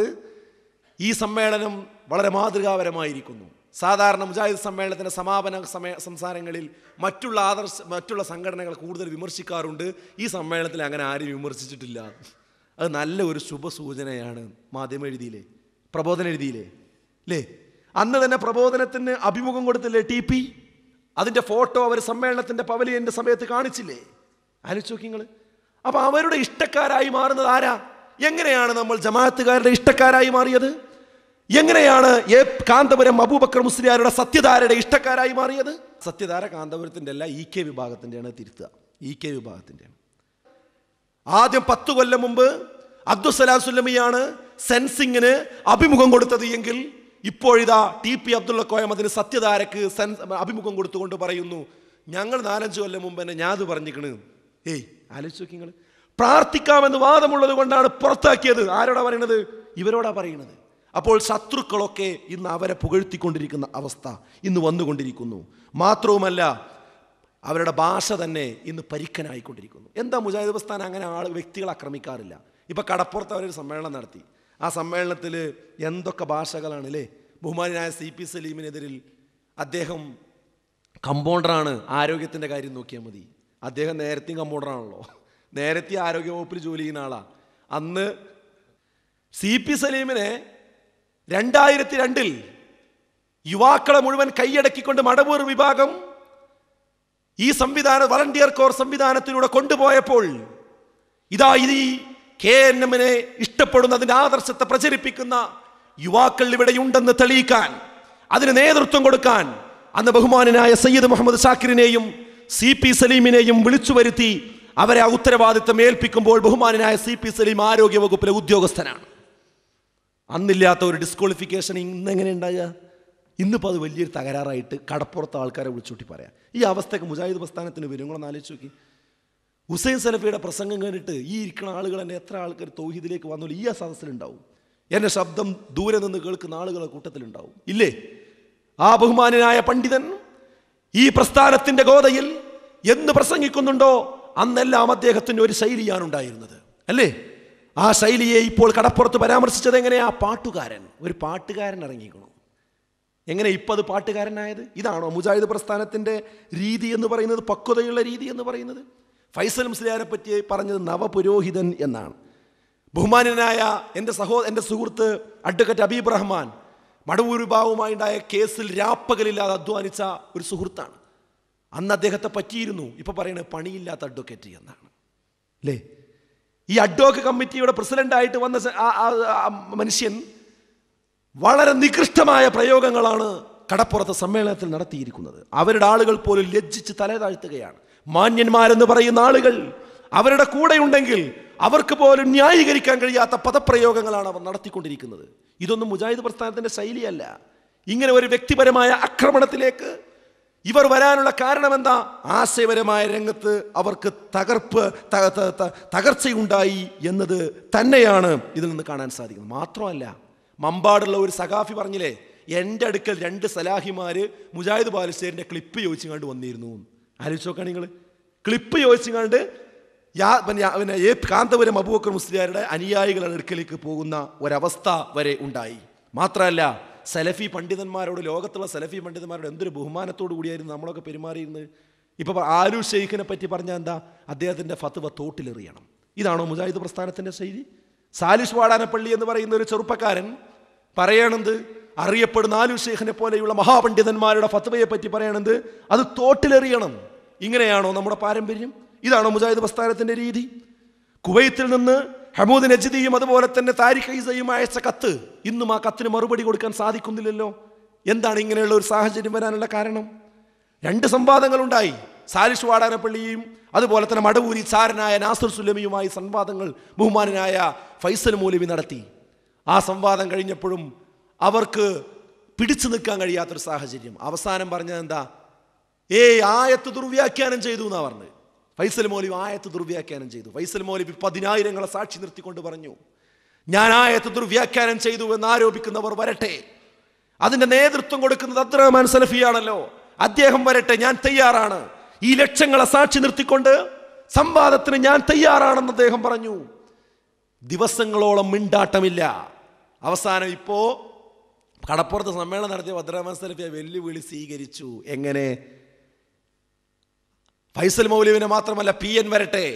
ഈ സമ്മേളനം വളരെ മാതൃകാപരമായിരിക്കുന്നു സാധാരണ മുജാഹിദ് സമ്മേളനത്തിൻ്റെ സമാപന സമയ സംസാരങ്ങളിൽ മറ്റുള്ള ആദർശ മറ്റുള്ള സംഘടനകൾ കൂടുതൽ വിമർശിക്കാറുണ്ട് ഈ സമ്മേളനത്തിൽ അങ്ങനെ ആരും വിമർശിച്ചിട്ടില്ല അത് നല്ല ഒരു ശുഭസൂചനയാണ് മാധ്യമം എഴുതിയില്ലേ പ്രബോധനം എഴുതിയില്ലേ അല്ലേ അന്ന് തന്നെ പ്രബോധനത്തിന് അഭിമുഖം കൊടുത്തില്ലേ ടി പി അതിൻ്റെ ഫോട്ടോ അവർ സമ്മേളനത്തിൻ്റെ പവലിയൻ്റെ സമയത്ത് കാണിച്ചില്ലേ ആലോചിച്ച് നോക്കി നിങ്ങൾ അപ്പോൾ അവരുടെ ഇഷ്ടക്കാരായി മാറുന്നത് ആരാ എങ്ങനെയാണ് നമ്മൾ ജമാഅത്തുകാരുടെ ഇഷ്ടക്കാരായി മാറിയത് എങ്ങനെയാണ് എ കാന്തപുരം അബൂബക്കർ മുസ്ലിയാരുടെ സത്യധാരയുടെ ഇഷ്ടക്കാരായി മാറിയത് സത്യധാര കാന്തപുരത്തിൻ്റെ അല്ല ഇ കെ വിഭാഗത്തിൻ്റെയാണ് തിരുത്തുക ഇ കെ വിഭാഗത്തിൻ്റെയാണ് ആദ്യം പത്ത് കൊല്ലം മുമ്പ് അബ്ദുസലാം സുല്ലമിയാണ് സെൻസിങ്ങിന് അഭിമുഖം കൊടുത്തത് എങ്കിൽ ഇപ്പോഴിതാ ടി പി അബ്ദുള്ള കോയം അതിന് സത്യധാരക്ക് സെൻ അഭിമുഖം കൊടുത്തുകൊണ്ട് പറയുന്നു ഞങ്ങൾ നാലഞ്ച് കൊല്ലം മുമ്പ് തന്നെ ഞാൻ അത് പറഞ്ഞിക്കണ് ഏയ് ആലോചിച്ച് നോക്കി നിങ്ങൾ പ്രാർത്ഥിക്കാമെന്ന് വാദമുള്ളത് കൊണ്ടാണ് പുറത്താക്കിയത് ആരോടാ പറയണത് ഇവരോടാ പറയുന്നത് അപ്പോൾ ശത്രുക്കളൊക്കെ ഇന്ന് അവരെ പുകഴ്ത്തിക്കൊണ്ടിരിക്കുന്ന അവസ്ഥ ഇന്ന് വന്നുകൊണ്ടിരിക്കുന്നു മാത്രവുമല്ല അവരുടെ ഭാഷ തന്നെ ഇന്ന് പരിക്കനായിക്കൊണ്ടിരിക്കുന്നു എന്താ മുജാഹിദ് പ്രസ്ഥാനം അങ്ങനെ ആൾ വ്യക്തികൾ ആക്രമിക്കാറില്ല ഇപ്പം കടപ്പുറത്ത് അവരൊരു സമ്മേളനം നടത്തി ആ സമ്മേളനത്തിൽ എന്തൊക്കെ ഭാഷകളാണ് അല്ലേ ബഹുമാനായ സി പി സലീമിനെതിരിൽ അദ്ദേഹം കമ്പൗണ്ടറാണ് ആരോഗ്യത്തിൻ്റെ കാര്യം നോക്കിയാൽ മതി അദ്ദേഹം നേരത്തെയും കമ്പൗണ്ടറാണല്ലോ നേരത്തെ ആരോഗ്യ വകുപ്പിൽ ജോലി ചെയ്യുന്ന ആളാണ് അന്ന് സി പി സലീമിനെ രണ്ടായിരത്തി രണ്ടിൽ യുവാക്കളെ മുഴുവൻ കൈയടക്കിക്കൊണ്ട് മടവൂർ വിഭാഗം ഈ സംവിധാന വളണ്ടിയർ കോർ സംവിധാനത്തിലൂടെ കൊണ്ടുപോയപ്പോൾ ഇതാ ഇത് ഈ കെ എൻ എമ്മിനെ ഇഷ്ടപ്പെടുന്നതിൻ്റെ ആദർശത്തെ പ്രചരിപ്പിക്കുന്ന യുവാക്കൾ ഇവിടെയുണ്ടെന്ന് തെളിയിക്കാൻ അതിന് നേതൃത്വം കൊടുക്കാൻ അന്ന് ബഹുമാനനായ സയ്യിദ് മുഹമ്മദ് ഷാക്കിറിനെയും സി പി സലീമിനെയും വിളിച്ചു വരുത്തി അവരെ ആ ഉത്തരവാദിത്തം ഏൽപ്പിക്കുമ്പോൾ ബഹുമാനനായ സി പി സലീം ആരോഗ്യ വകുപ്പിലെ ഉദ്യോഗസ്ഥനാണ് അന്നില്ലാത്ത ഒരു ഡിസ്ക്വാളിഫിക്കേഷൻ ഇന്ന് എങ്ങനെ ഉണ്ടാകുക ഇന്നിപ്പോൾ അത് വലിയൊരു തകരാറായിട്ട് കടപ്പുറത്ത് ആൾക്കാരെ വിളിച്ചുകൂട്ടി പറയാം ഈ അവസ്ഥയ്ക്ക് മുജാഹിദ് പ്രസ്ഥാനത്തിന് വരും നിങ്ങളൊന്ന് ആലോചിച്ച് നോക്കി ഹുസൈൻ സലഫിയുടെ പ്രസംഗം കേട്ടിട്ട് ഈ ഇരിക്കുന്ന ആളുകൾ തന്നെ എത്ര ആൾക്കാർ തൗഹീദിലേക്ക് വന്നോളൂ ഈ ആ സദസ്സിലുണ്ടാവും എൻ്റെ ശബ്ദം ദൂരെ നിന്ന് കേൾക്കുന്ന ആളുകളെ കൂട്ടത്തിലുണ്ടാവും ഇല്ലേ ആ ബഹുമാനായ പണ്ഡിതൻ ഈ പ്രസ്ഥാനത്തിൻ്റെ ഗോതയിൽ എന്ന് പ്രസംഗിക്കുന്നുണ്ടോ അന്നെല്ലാം അദ്ദേഹത്തിന് ഒരു ശൈലിയാണ് ഉണ്ടായിരുന്നത് അല്ലേ ആ ശൈലിയെ ഇപ്പോൾ കടപ്പുറത്ത് പരാമർശിച്ചത് എങ്ങനെയാ പാട്ടുകാരൻ ഒരു പാട്ടുകാരൻ ഇറങ്ങിക്കണം എങ്ങനെ ഇപ്പം അത് പാട്ടുകാരനായത് ഇതാണോ മുജാഹിദ് പ്രസ്ഥാനത്തിൻ്റെ രീതി എന്ന് പറയുന്നത് പക്വതയുള്ള രീതി എന്ന് പറയുന്നത് ഫൈസൽ മുസ്ലിയാരെ പറ്റി പറഞ്ഞത് നവപുരോഹിതൻ എന്നാണ് ബഹുമാനനായ എൻ്റെ സഹോ എൻ്റെ സുഹൃത്ത് അഡ്വക്കറ്റ് അബീബ് റഹ്മാൻ മടവൂർ വിഭാഗവുമായി ഉണ്ടായ കേസിൽ രാപ്പകലില്ലാതെ അധ്വാനിച്ച ഒരു സുഹൃത്താണ് അന്ന് അദ്ദേഹത്തെ പറ്റിയിരുന്നു ഇപ്പൊ പറയുന്നത് പണിയില്ലാത്ത അഡ്വക്കേറ്റ് എന്നാണ് അല്ലേ ഈ അഡ്വോക്ക് കമ്മിറ്റിയുടെ പ്രസിഡന്റായിട്ട് വന്ന സ- ആ- ആ- ആ മനുഷ്യൻ വളരെ നികൃഷ്ടമായ പ്രയോഗങ്ങളാണ് കടപ്പുറത്ത് സമ്മേളനത്തിൽ നടത്തിയിരിക്കുന്നത് അവരുടെ ആളുകൾ പോലും ലജ്ജിച്ച് തല താഴ്ത്തുകയാണ് മാന്യന്മാരെന്ന് പറയുന്ന ആളുകൾ അവരുടെ കൂടെയുണ്ടെങ്കിൽ അവർക്ക് പോലും ന്യായീകരിക്കാൻ കഴിയാത്ത പദപ്രയോഗങ്ങളാണ് അവർ നടത്തിക്കൊണ്ടിരിക്കുന്നത് ഇതൊന്നും മുജാഹിദ് പ്രസ്ഥാനത്തിന്റെ ശൈലിയല്ല ഇങ്ങനെ ഒരു വ്യക്തിപരമായ ആക്രമണത്തിലേക്ക് ഇവർ വരാനുള്ള കാരണം എന്താ ആശയപരമായ രംഗത്ത് അവർക്ക് തകർപ്പ് ത- ത- ത- തകർച്ചയുണ്ടായി എന്നത് തന്നെയാണ് ഇതിൽ നിന്ന് കാണാൻ സാധിക്കുന്നത് മാത്രമല്ല മമ്പാടുള്ള ഒരു സഖാഫി പറഞ്ഞില്ലേ എൻ്റെ അടുക്കൽ രണ്ട് സലാഹിമാര് മുജാഹിദ് ബാലുശ്ശേരിൻ്റെ ക്ലിപ്പ് ചോദിച്ചു കണ്ട് വന്നിരുന്നു ആലോചിച്ച് നോക്കുകയാണ് നിങ്ങൾ ക്ലിപ്പ് ചോദിച്ചു കണ്ട് യാ പിന്നെ യാ- പിന്നെ ഏ കാന്തപുരം അബൂബക്കർ മുസ്ലിയാരുടെ അനുയായികളുടെ അടുക്കലേക്ക് പോകുന്ന ഒരവസ്ഥ വരെ ഉണ്ടായി മാത്രമല്ല സലഫി പണ്ഡിതന്മാരോട് ലോകത്തുള്ള സലഫി പണ്ഡിതന്മാരോട് എന്തൊരു ബഹുമാനത്തോടു കൂടിയായിരുന്നു നമ്മളൊക്കെ പെരുമാറിയിരുന്നത് ഇപ്പോൾ ആലു ഷെയ്ഖിനെ പറ്റി പറഞ്ഞാൽ എന്താ അദ്ദേഹത്തിൻ്റെ ഫത്വ തോട്ടിലെറിയണം ഇതാണോ മുജാഹിദ് പ്രസ്ഥാനത്തിൻ്റെ ശൈലി സാലിഷ് വാടാനപ്പള്ളി എന്ന് പറയുന്ന ഒരു ചെറുപ്പക്കാരൻ പറയണത് അറിയപ്പെടുന്ന ആലു ഷെയ്ഖിനെ പോലെയുള്ള മഹാപണ്ഡിതന്മാരുടെ ഫത്വയെ പറ്റി പറയണത് അത് തോട്ടിലെറിയണം ഇങ്ങനെയാണോ നമ്മുടെ പാരമ്പര്യം ഇതാണോ മുജാഹിദ് പ്രസ്ഥാനത്തിൻ്റെ രീതി കുവൈത്തിൽ നിന്ന് ഹമൂദ് നജിദിയും അതുപോലെ തന്നെ താരിഖ് ഐസയും അയച്ച കത്ത് ഇന്നും ആ കത്തിന് മറുപടി കൊടുക്കാൻ സാധിക്കുന്നില്ലല്ലോ എന്താണ് ഇങ്ങനെയുള്ള ഒരു സാഹചര്യം വരാനുള്ള കാരണം രണ്ട് സംവാദങ്ങളുണ്ടായി സാലിഷ് വാടാനപ്പള്ളിയും അതുപോലെ തന്നെ മടവൂരി ചാരനായ നാസർ സുലമിയുമായി സംവാദങ്ങൾ ബഹുമാനനായ ഫൈസൽ മൗലവി നടത്തി ആ സംവാദം കഴിഞ്ഞപ്പോഴും അവർക്ക് പിടിച്ചു നിൽക്കാൻ കഴിയാത്തൊരു സാഹചര്യം അവസാനം പറഞ്ഞത് എന്താ ഏ ആയത്ത് ദുർവ്യാഖ്യാനം ചെയ്തു എന്നാ പറഞ്ഞത് ഫൈസൽ മൗലവി ആയത്ത് ദുർവ്യാഖ്യാനം ചെയ്തു ഫൈസൽ മൗലവി പതിനായിരങ്ങളെ സാക്ഷി നിർത്തിക്കൊണ്ട് പറഞ്ഞു ഞാൻ ആയത്ത് ദുർവ്യാഖ്യാനം ചെയ്തു എന്ന് ആരോപിക്കുന്നവർ വരട്ടെ അതിന്റെ നേതൃത്വം കൊടുക്കുന്നത് അബ്ദുറഹ്മാൻ സലഫിയാണല്ലോ അദ്ദേഹം വരട്ടെ ഞാൻ തയ്യാറാണ് ഈ ലക്ഷങ്ങളെ സാക്ഷി നിർത്തിക്കൊണ്ട് സംവാദത്തിന് ഞാൻ തയ്യാറാണെന്ന് അദ്ദേഹം പറഞ്ഞു ദിവസങ്ങളോളം മിണ്ടാട്ടമില്ല അവസാനം ഇപ്പോ കടപ്പുറത്ത് സമ്മേളനം നടത്തിയ അബ്ദുറഹ്മാൻ സലഫിയെ വെല്ലുവിളി സ്വീകരിച്ചു എങ്ങനെ ഫൈസൽ മൗലവിനെ മാത്രമല്ല പി എൻ വരട്ടെ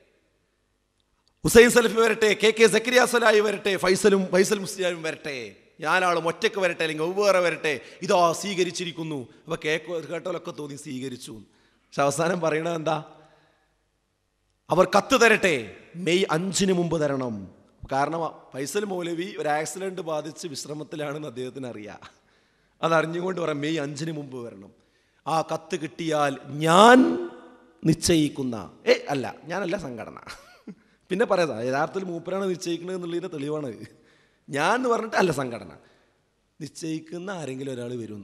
ഹുസൈൻ സലഫി വരട്ടെ കെ കെ സക്രിയ സലായി വരട്ടെ ഫൈസലും ഫൈസൽ മുസ്ലിയാരും വരട്ടെ ഞാനാളും ഒറ്റയ്ക്ക് വരട്ടെ അല്ലെങ്കിൽ വെവ്വേറെ വരട്ടെ ഇതോ സ്വീകരിച്ചിരിക്കുന്നു അപ്പൊ കേക്ക് കേട്ടോലൊക്കെ തോന്നി സ്വീകരിച്ചു പക്ഷെ അവസാനം പറയണത് എന്താ അവർ കത്ത് തരട്ടെ മെയ് അഞ്ചിന് മുമ്പ് തരണം കാരണം ഫൈസൽ മൗലവി ഒരു ആക്സിഡന്റ് ബാധിച്ച് വിശ്രമത്തിലാണെന്ന് അദ്ദേഹത്തിന് അറിയാം അതറിഞ്ഞുകൊണ്ട് പറയാം മെയ് അഞ്ചിന് മുമ്പ് വരണം ആ കത്ത് കിട്ടിയാൽ ഞാൻ നിശ്ചയിക്കുന്ന ഏ അല്ല ഞാനല്ല സംഘടന പിന്നെ പറയാം യഥാർത്ഥത്തിൽ മൂപ്പരാണ് നിശ്ചയിക്കുന്നത് എന്നുള്ളതിൻ്റെ തെളിവാണ് ഞാൻ എന്ന് പറഞ്ഞിട്ട് അല്ല സംഘടന നിശ്ചയിക്കുന്ന ആരെങ്കിലും ഒരാൾ വരും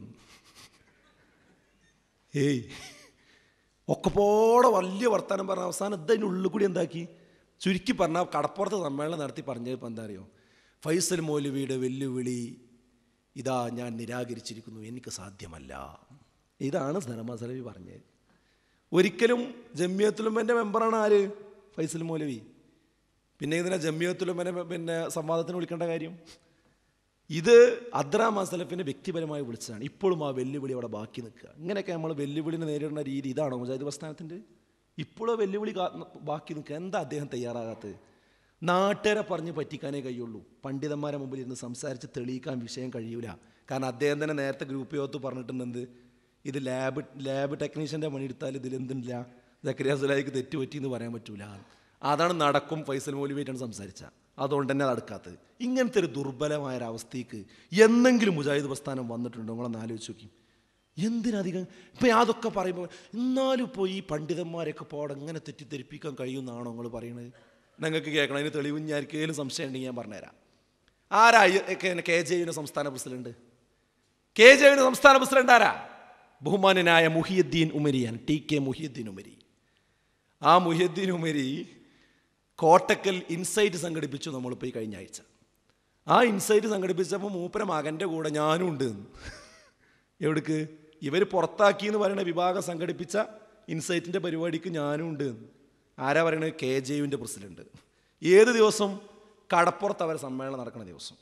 ഏയ് ഒക്കെ പോടെ വലിയ വർത്തമാനം പറഞ്ഞ അവസാനം ഇതിൻ്റെ ഉള്ളിൽ കൂടി എന്താക്കി ചുരുക്കി പറഞ്ഞാൽ കടപ്പുറത്ത് സമ്മേളനം നടത്തി പറഞ്ഞത് ഇപ്പം എന്താ അറിയോ ഫൈസൽ മൗലവിയുടെ വെല്ലുവിളി ഇതാ ഞാൻ നിരാകരിച്ചിരിക്കുന്നു എനിക്ക് സാധ്യമല്ല ഇതാണ് സനമ സലവി പറഞ്ഞത് ഒരിക്കലും ജമ്മിയത്തുലുമ്പൻ്റെ മെമ്പറാണ് ആര് ഫൈസൽ മൗലവി പിന്നെ ഇതിനെ ജമ്മിയത്തുലുമ്പനെ പിന്നെ സംവാദത്തിന് വിളിക്കേണ്ട കാര്യം ഇത് അദ്രാ സലഫിനെ വ്യക്തിപരമായി വിളിച്ചതാണ് ഇപ്പോഴും ആ വെല്ലുവിളി അവിടെ ബാക്കി നിൽക്കുക ഇങ്ങനെയൊക്കെ നമ്മൾ വെല്ലുവിളിനെ നേരിടുന്ന രീതി ഇതാണോ മുജാഹിദ് പ്രസ്ഥാനത്തിൻ്റെ ഇപ്പോഴും വെല്ലുവിളി കാ- ബാക്കി നിൽക്കുക എന്താ അദ്ദേഹം തയ്യാറാകാത്തത് നാട്ടുകാരെ പറഞ്ഞ് പറ്റിക്കാനേ കഴിയുള്ളൂ പണ്ഡിതന്മാരെ മുമ്പിൽ ഇരുന്ന് സംസാരിച്ച് തെളിയിക്കാൻ വിഷയം കഴിയൂല കാരണം അദ്ദേഹം തന്നെ നേരത്തെ ഗ്രൂപ്പ് യോഗത്ത് പറഞ്ഞിട്ടുണ്ട് എന്ത് ഇത് ലാബ് ലാബ് ടെക്നീഷ്യൻ്റെ പണിയെടുത്താൽ ഇതിലെന്തില്ല ജക്കരിയ സുലായിക്ക് തെറ്റ് പറ്റിയെന്ന് പറയാൻ പറ്റൂല അതാണ് നടക്കും ഫൈസൽ മൗലിയായിട്ടാണ് സംസാരിച്ച അതുകൊണ്ട് തന്നെ നടക്കാത്തത് ഇങ്ങനത്തെ ഒരു ദുർബലമായ ഒരു അവസ്ഥയ്ക്ക് എന്നെങ്കിലും മുജാഹിദ് പ്രസ്ഥാനം വന്നിട്ടുണ്ടോ നിങ്ങളൊന്ന് ആലോചിച്ച് നോക്കി എന്തിനധികം ഇപ്പം അതൊക്കെ പറയുമ്പോൾ എന്നാലും ഇപ്പോൾ ഈ പണ്ഡിതന്മാരെയൊക്കെ പോടെ എങ്ങനെ തെറ്റിദ്ധരിപ്പിക്കാൻ കഴിയുമെന്നാണോ നിങ്ങൾ പറയുന്നത് നിങ്ങൾക്ക് കേൾക്കണം അതിന് തെളിവ് ഞാൻ ആർക്കെങ്കിലും സംശയം ഉണ്ടെങ്കിൽ ഞാൻ പറഞ്ഞുതരാം ആരാ കെ ജെ യുവിൻ്റെ സംസ്ഥാന പ്രസിഡന്റ് കെ ജെ യുവിൻ്റെ സംസ്ഥാന പ്രസിഡന്റ് ആരാ ബഹുമാനനായ മുഹിയുദ്ദീൻ ഉമരിയാണ് ടി കെ മുഹിയുദ്ദീൻ ഉമരി ആ മുഹിയുദ്ദീൻ ഉമരി കോട്ടക്കൽ ഇൻസൈറ്റ് സംഘടിപ്പിച്ചു നമ്മളിപ്പോൾ ഈ കഴിഞ്ഞ ആഴ്ച ആ ഇൻസൈറ്റ് സംഘടിപ്പിച്ചപ്പോൾ മൂപ്പര മകൻ്റെ കൂടെ ഞാനും ഉണ്ട് എവിടേക്ക് ഇവർ പുറത്താക്കി എന്ന് പറയുന്ന വിഭാഗം സംഘടിപ്പിച്ച ഇൻസൈറ്റിൻ്റെ പരിപാടിക്ക് ഞാനും ഉണ്ട് ആരാ പറയണത് കെ ജെ യുവിൻ്റെ പ്രസിഡന്റ് ഏത് ദിവസം കടപ്പുറത്ത് അവരെ സമ്മേളനം നടക്കുന്ന ദിവസം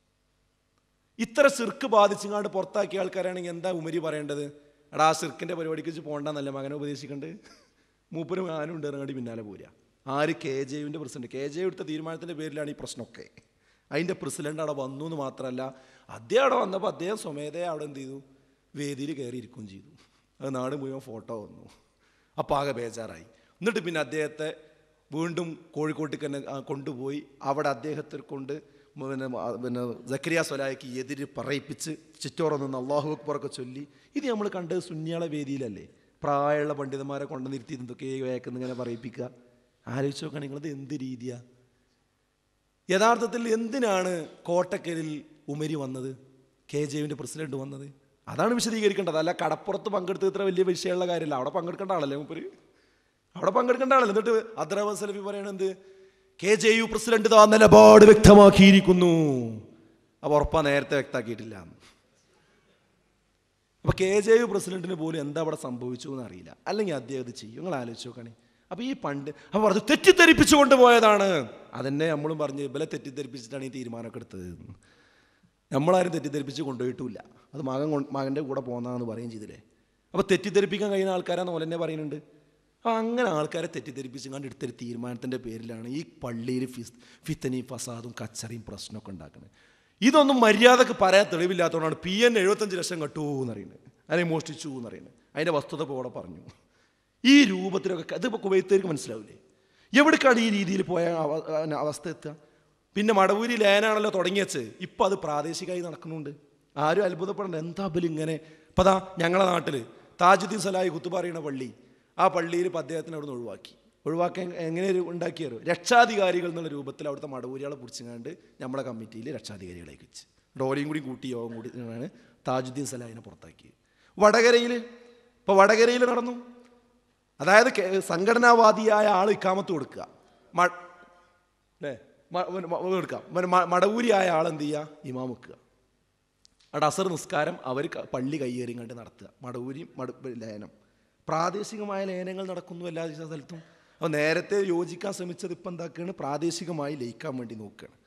ഇത്ര സിർക്ക് ബാധിച്ചിങ്ങാണ്ട് പുറത്താക്കിയ ആൾക്കാരാണെങ്കിൽ എന്താ ഉമരി പറയേണ്ടത് എടാ ആ സിർക്കിൻ്റെ പരിപാടിക്ക് വെച്ച് പോകണ്ടെന്നല്ല മകനെ ഉപദേശിക്കണ്ട് മൂപ്പര് ഞാനും ഉണ്ട് ഇറങ്ങാണ്ടി പിന്നാലെ പോരുക ആര് കെ ജെ യുവിൻ്റെ പ്രസിഡന്റ് കെ ജെ എടുത്ത തീരുമാനത്തിൻ്റെ പേരിലാണ് ഈ പ്രശ്നമൊക്കെ അതിൻ്റെ പ്രസിഡന്റ് അവിടെ വന്നു എന്ന് മാത്രമല്ല അദ്ദേഹം അവിടെ വന്നപ്പോൾ അദ്ദേഹം സ്വമേധയെ അവിടെ എന്ത് ചെയ്തു വേദിയിൽ കയറി ഇരിക്കുകയും ചെയ്തു അത് നാട് മുഴുവൻ ഫോട്ടോ വന്നു അപ്പോൾ ആകെ ബേജാറായി എന്നിട്ട് പിന്നെ അദ്ദേഹത്തെ വീണ്ടും കോഴിക്കോട്ടേക്ക് തന്നെ ആ, കൊണ്ടുപോയി അവിടെ അദ്ദേഹത്തെ കൊണ്ട് പിന്നെ ആ, പിന്നെ ജക്കരിയ സ്വലായ്ക്ക് എതിര് പറയിപ്പിച്ച് ചിറ്റോറ നിന്ന് അള്ളാഹു അക്ബറൊക്കെ ചൊല്ലി ഇത് നമ്മൾ കണ്ടത് സുന്യാള വേദിയിലല്ലേ പ്രായമുള്ള പണ്ഡിതന്മാരെ കൊണ്ടു നിർത്തി എന്തൊക്കെ വേക്കെന്ന് ഇങ്ങനെ പറയിപ്പിക്കുക ആലോചിച്ച് നോക്കുകയാണെങ്കിൽ നിങ്ങളത് എന്ത് രീതിയാ യഥാർത്ഥത്തിൽ എന്തിനാണ് കോട്ടക്കലിൽ ഉമരി വന്നത് കെ ജെയുവിൻ്റെ പ്രസിഡന്റ് വന്നത് അതാണ് വിശദീകരിക്കേണ്ടത് അല്ല കടപ്പുറത്ത് പങ്കെടുത്ത് ഇത്ര വലിയ വിഷയമുള്ള കാര്യമല്ല അവിടെ പങ്കെടുക്കേണ്ട ആളല്ലേ മൂപ്പര് അവിടെ പങ്കെടുക്കേണ്ട ആളല്ലേ എന്നിട്ട് അദ്രവ സലഫി പറയണത് കെ ജെ യു പ്രസിഡന്റ് താ നിലപാട് വ്യക്തമാക്കിയിരിക്കുന്നു അപ്പോൾ ഉറപ്പാ നേരത്തെ വ്യക്തമാക്കിയിട്ടില്ല അപ്പോൾ കെ ജെ യു പ്രസിഡന്റിന് പോലും എന്താ അവിടെ സംഭവിച്ചു എന്ന് അറിയില്ല അല്ലെങ്കിൽ അദ്ദേഹം ഇത് ചെയ്യും നിങ്ങൾ ആലോചിച്ച് നോക്കണേ അപ്പോൾ ഈ പണ്ട് അപ്പോൾ പറഞ്ഞു തെറ്റിദ്ധരിപ്പിച്ചു കൊണ്ടുപോയതാണ് അതന്നെ നമ്മളും പറഞ്ഞ് ഇവലെ തെറ്റിദ്ധരിപ്പിച്ചിട്ടാണ് ഈ തീരുമാനമൊക്കെ എടുത്തത് നമ്മളാരും തെറ്റിദ്ധരിപ്പിച്ച് കൊണ്ടുപോയിട്ടുമില്ല അത് മകൻ കൊണ്ട് മകൻ്റെ കൂടെ പോകുന്നതെന്ന് പറയുകയും ചെയ്തില്ലേ അപ്പോൾ തെറ്റിദ്ധരിപ്പിക്കാൻ കഴിയുന്ന ആൾക്കാരാന്ന് പോലെ തന്നെ പറയുന്നുണ്ട് അപ്പോൾ അങ്ങനെ ആൾക്കാരെ തെറ്റിദ്ധരിപ്പിച്ച് കണ്ട് എടുത്തൊരു തീരുമാനത്തിൻ്റെ പേരിലാണ് ഈ പള്ളിയിൽ ഫിസ് ഫിത്തനി ഫസാദും കച്ചറയും പ്രശ്നമൊക്കെ ഉണ്ടാക്കുന്നത് ഇതൊന്നും മര്യാദക്ക് പറയാൻ തെളിവില്ലാത്തതുകൊണ്ടാണ് പി എൻ എഴുപത്തഞ്ച് ലക്ഷം കട്ടു എന്ന് പറയുന്നത് അതിനെ മോഷ്ടിച്ചു എന്ന് പറയുന്നത് അതിൻ്റെ വസ്തുത ഇപ്പോൾ ഇവിടെ പറഞ്ഞു ഈ രൂപത്തിലൊക്കെ അതിപ്പോൾ കുവൈത്തേർക്ക് മനസ്സിലാവില്ലേ എവിടേക്കാണ് ഈ രീതിയിൽ പോയ അവ- ആ അവസ്ഥ എത്തുക പിന്നെ മടവൂരി ലേനാണല്ലോ തുടങ്ങിയച്ച് ഇപ്പം അത് പ്രാദേശികമായി നടക്കുന്നുണ്ട് ആരും അത്ഭുതപ്പെടണ്ട എന്താ ബലി ഇങ്ങനെ ഇപ്പം അതാ ഞങ്ങളുടെ നാട്ടിൽ താജുദ്ദീൻ സലാഹി കുത്തു പറയുന്ന പള്ളി ആ പള്ളിയിൽ ഇപ്പം അദ്ദേഹത്തിന് അവിടെ നിന്ന് ഒഴിവാക്കി ഒഴിവാക്കാൻ എങ്ങനെ ഒരു ഉണ്ടാക്കിയാരോ രക്ഷാധികാരികൾ എന്നുള്ള രൂപത്തിൽ അവിടുത്തെ മടവൂരികളെ പിടിച്ചുകൊണ്ട് നമ്മളെ കമ്മിറ്റിയിൽ രക്ഷാധികാരികളേക്ക് വെച്ച് ഡോലിയും കൂടി കൂട്ടി യോഗം കൂടി ആണ് താജുദ്ദീൻ സലാഹിനെ പുറത്താക്കിയത് വടകരയിൽ ഇപ്പോൾ വടകരയിൽ നടന്നു അതായത് കെ- സംഘടനാവാദിയായ ആൾ ഇക്കാമത്ത് കൊടുക്കുക മ അല്ലേ മ- മ- മ- കൊടുക്കാം മ- മ- മടവൂരിയായ ആൾ എന്ത് ചെയ്യുക ഇമാം വെക്കുക അവിടെ അസർ നിസ്കാരം അവർ പള്ളി കയ്യേറി കണ്ട് നടത്തുക മടവൂരി മട ലയനം പ്രാദേശികമായ ലയനങ്ങൾ നടക്കുന്നു എല്ലാ സ്ഥലത്തും അപ്പോൾ നേരത്തെ യോജിക്കാൻ ശ്രമിച്ചത് ഇപ്പം എന്താക്കുകയാണ് പ്രാദേശികമായി ലയിക്കാൻ വേണ്ടി നോക്കുകയാണ്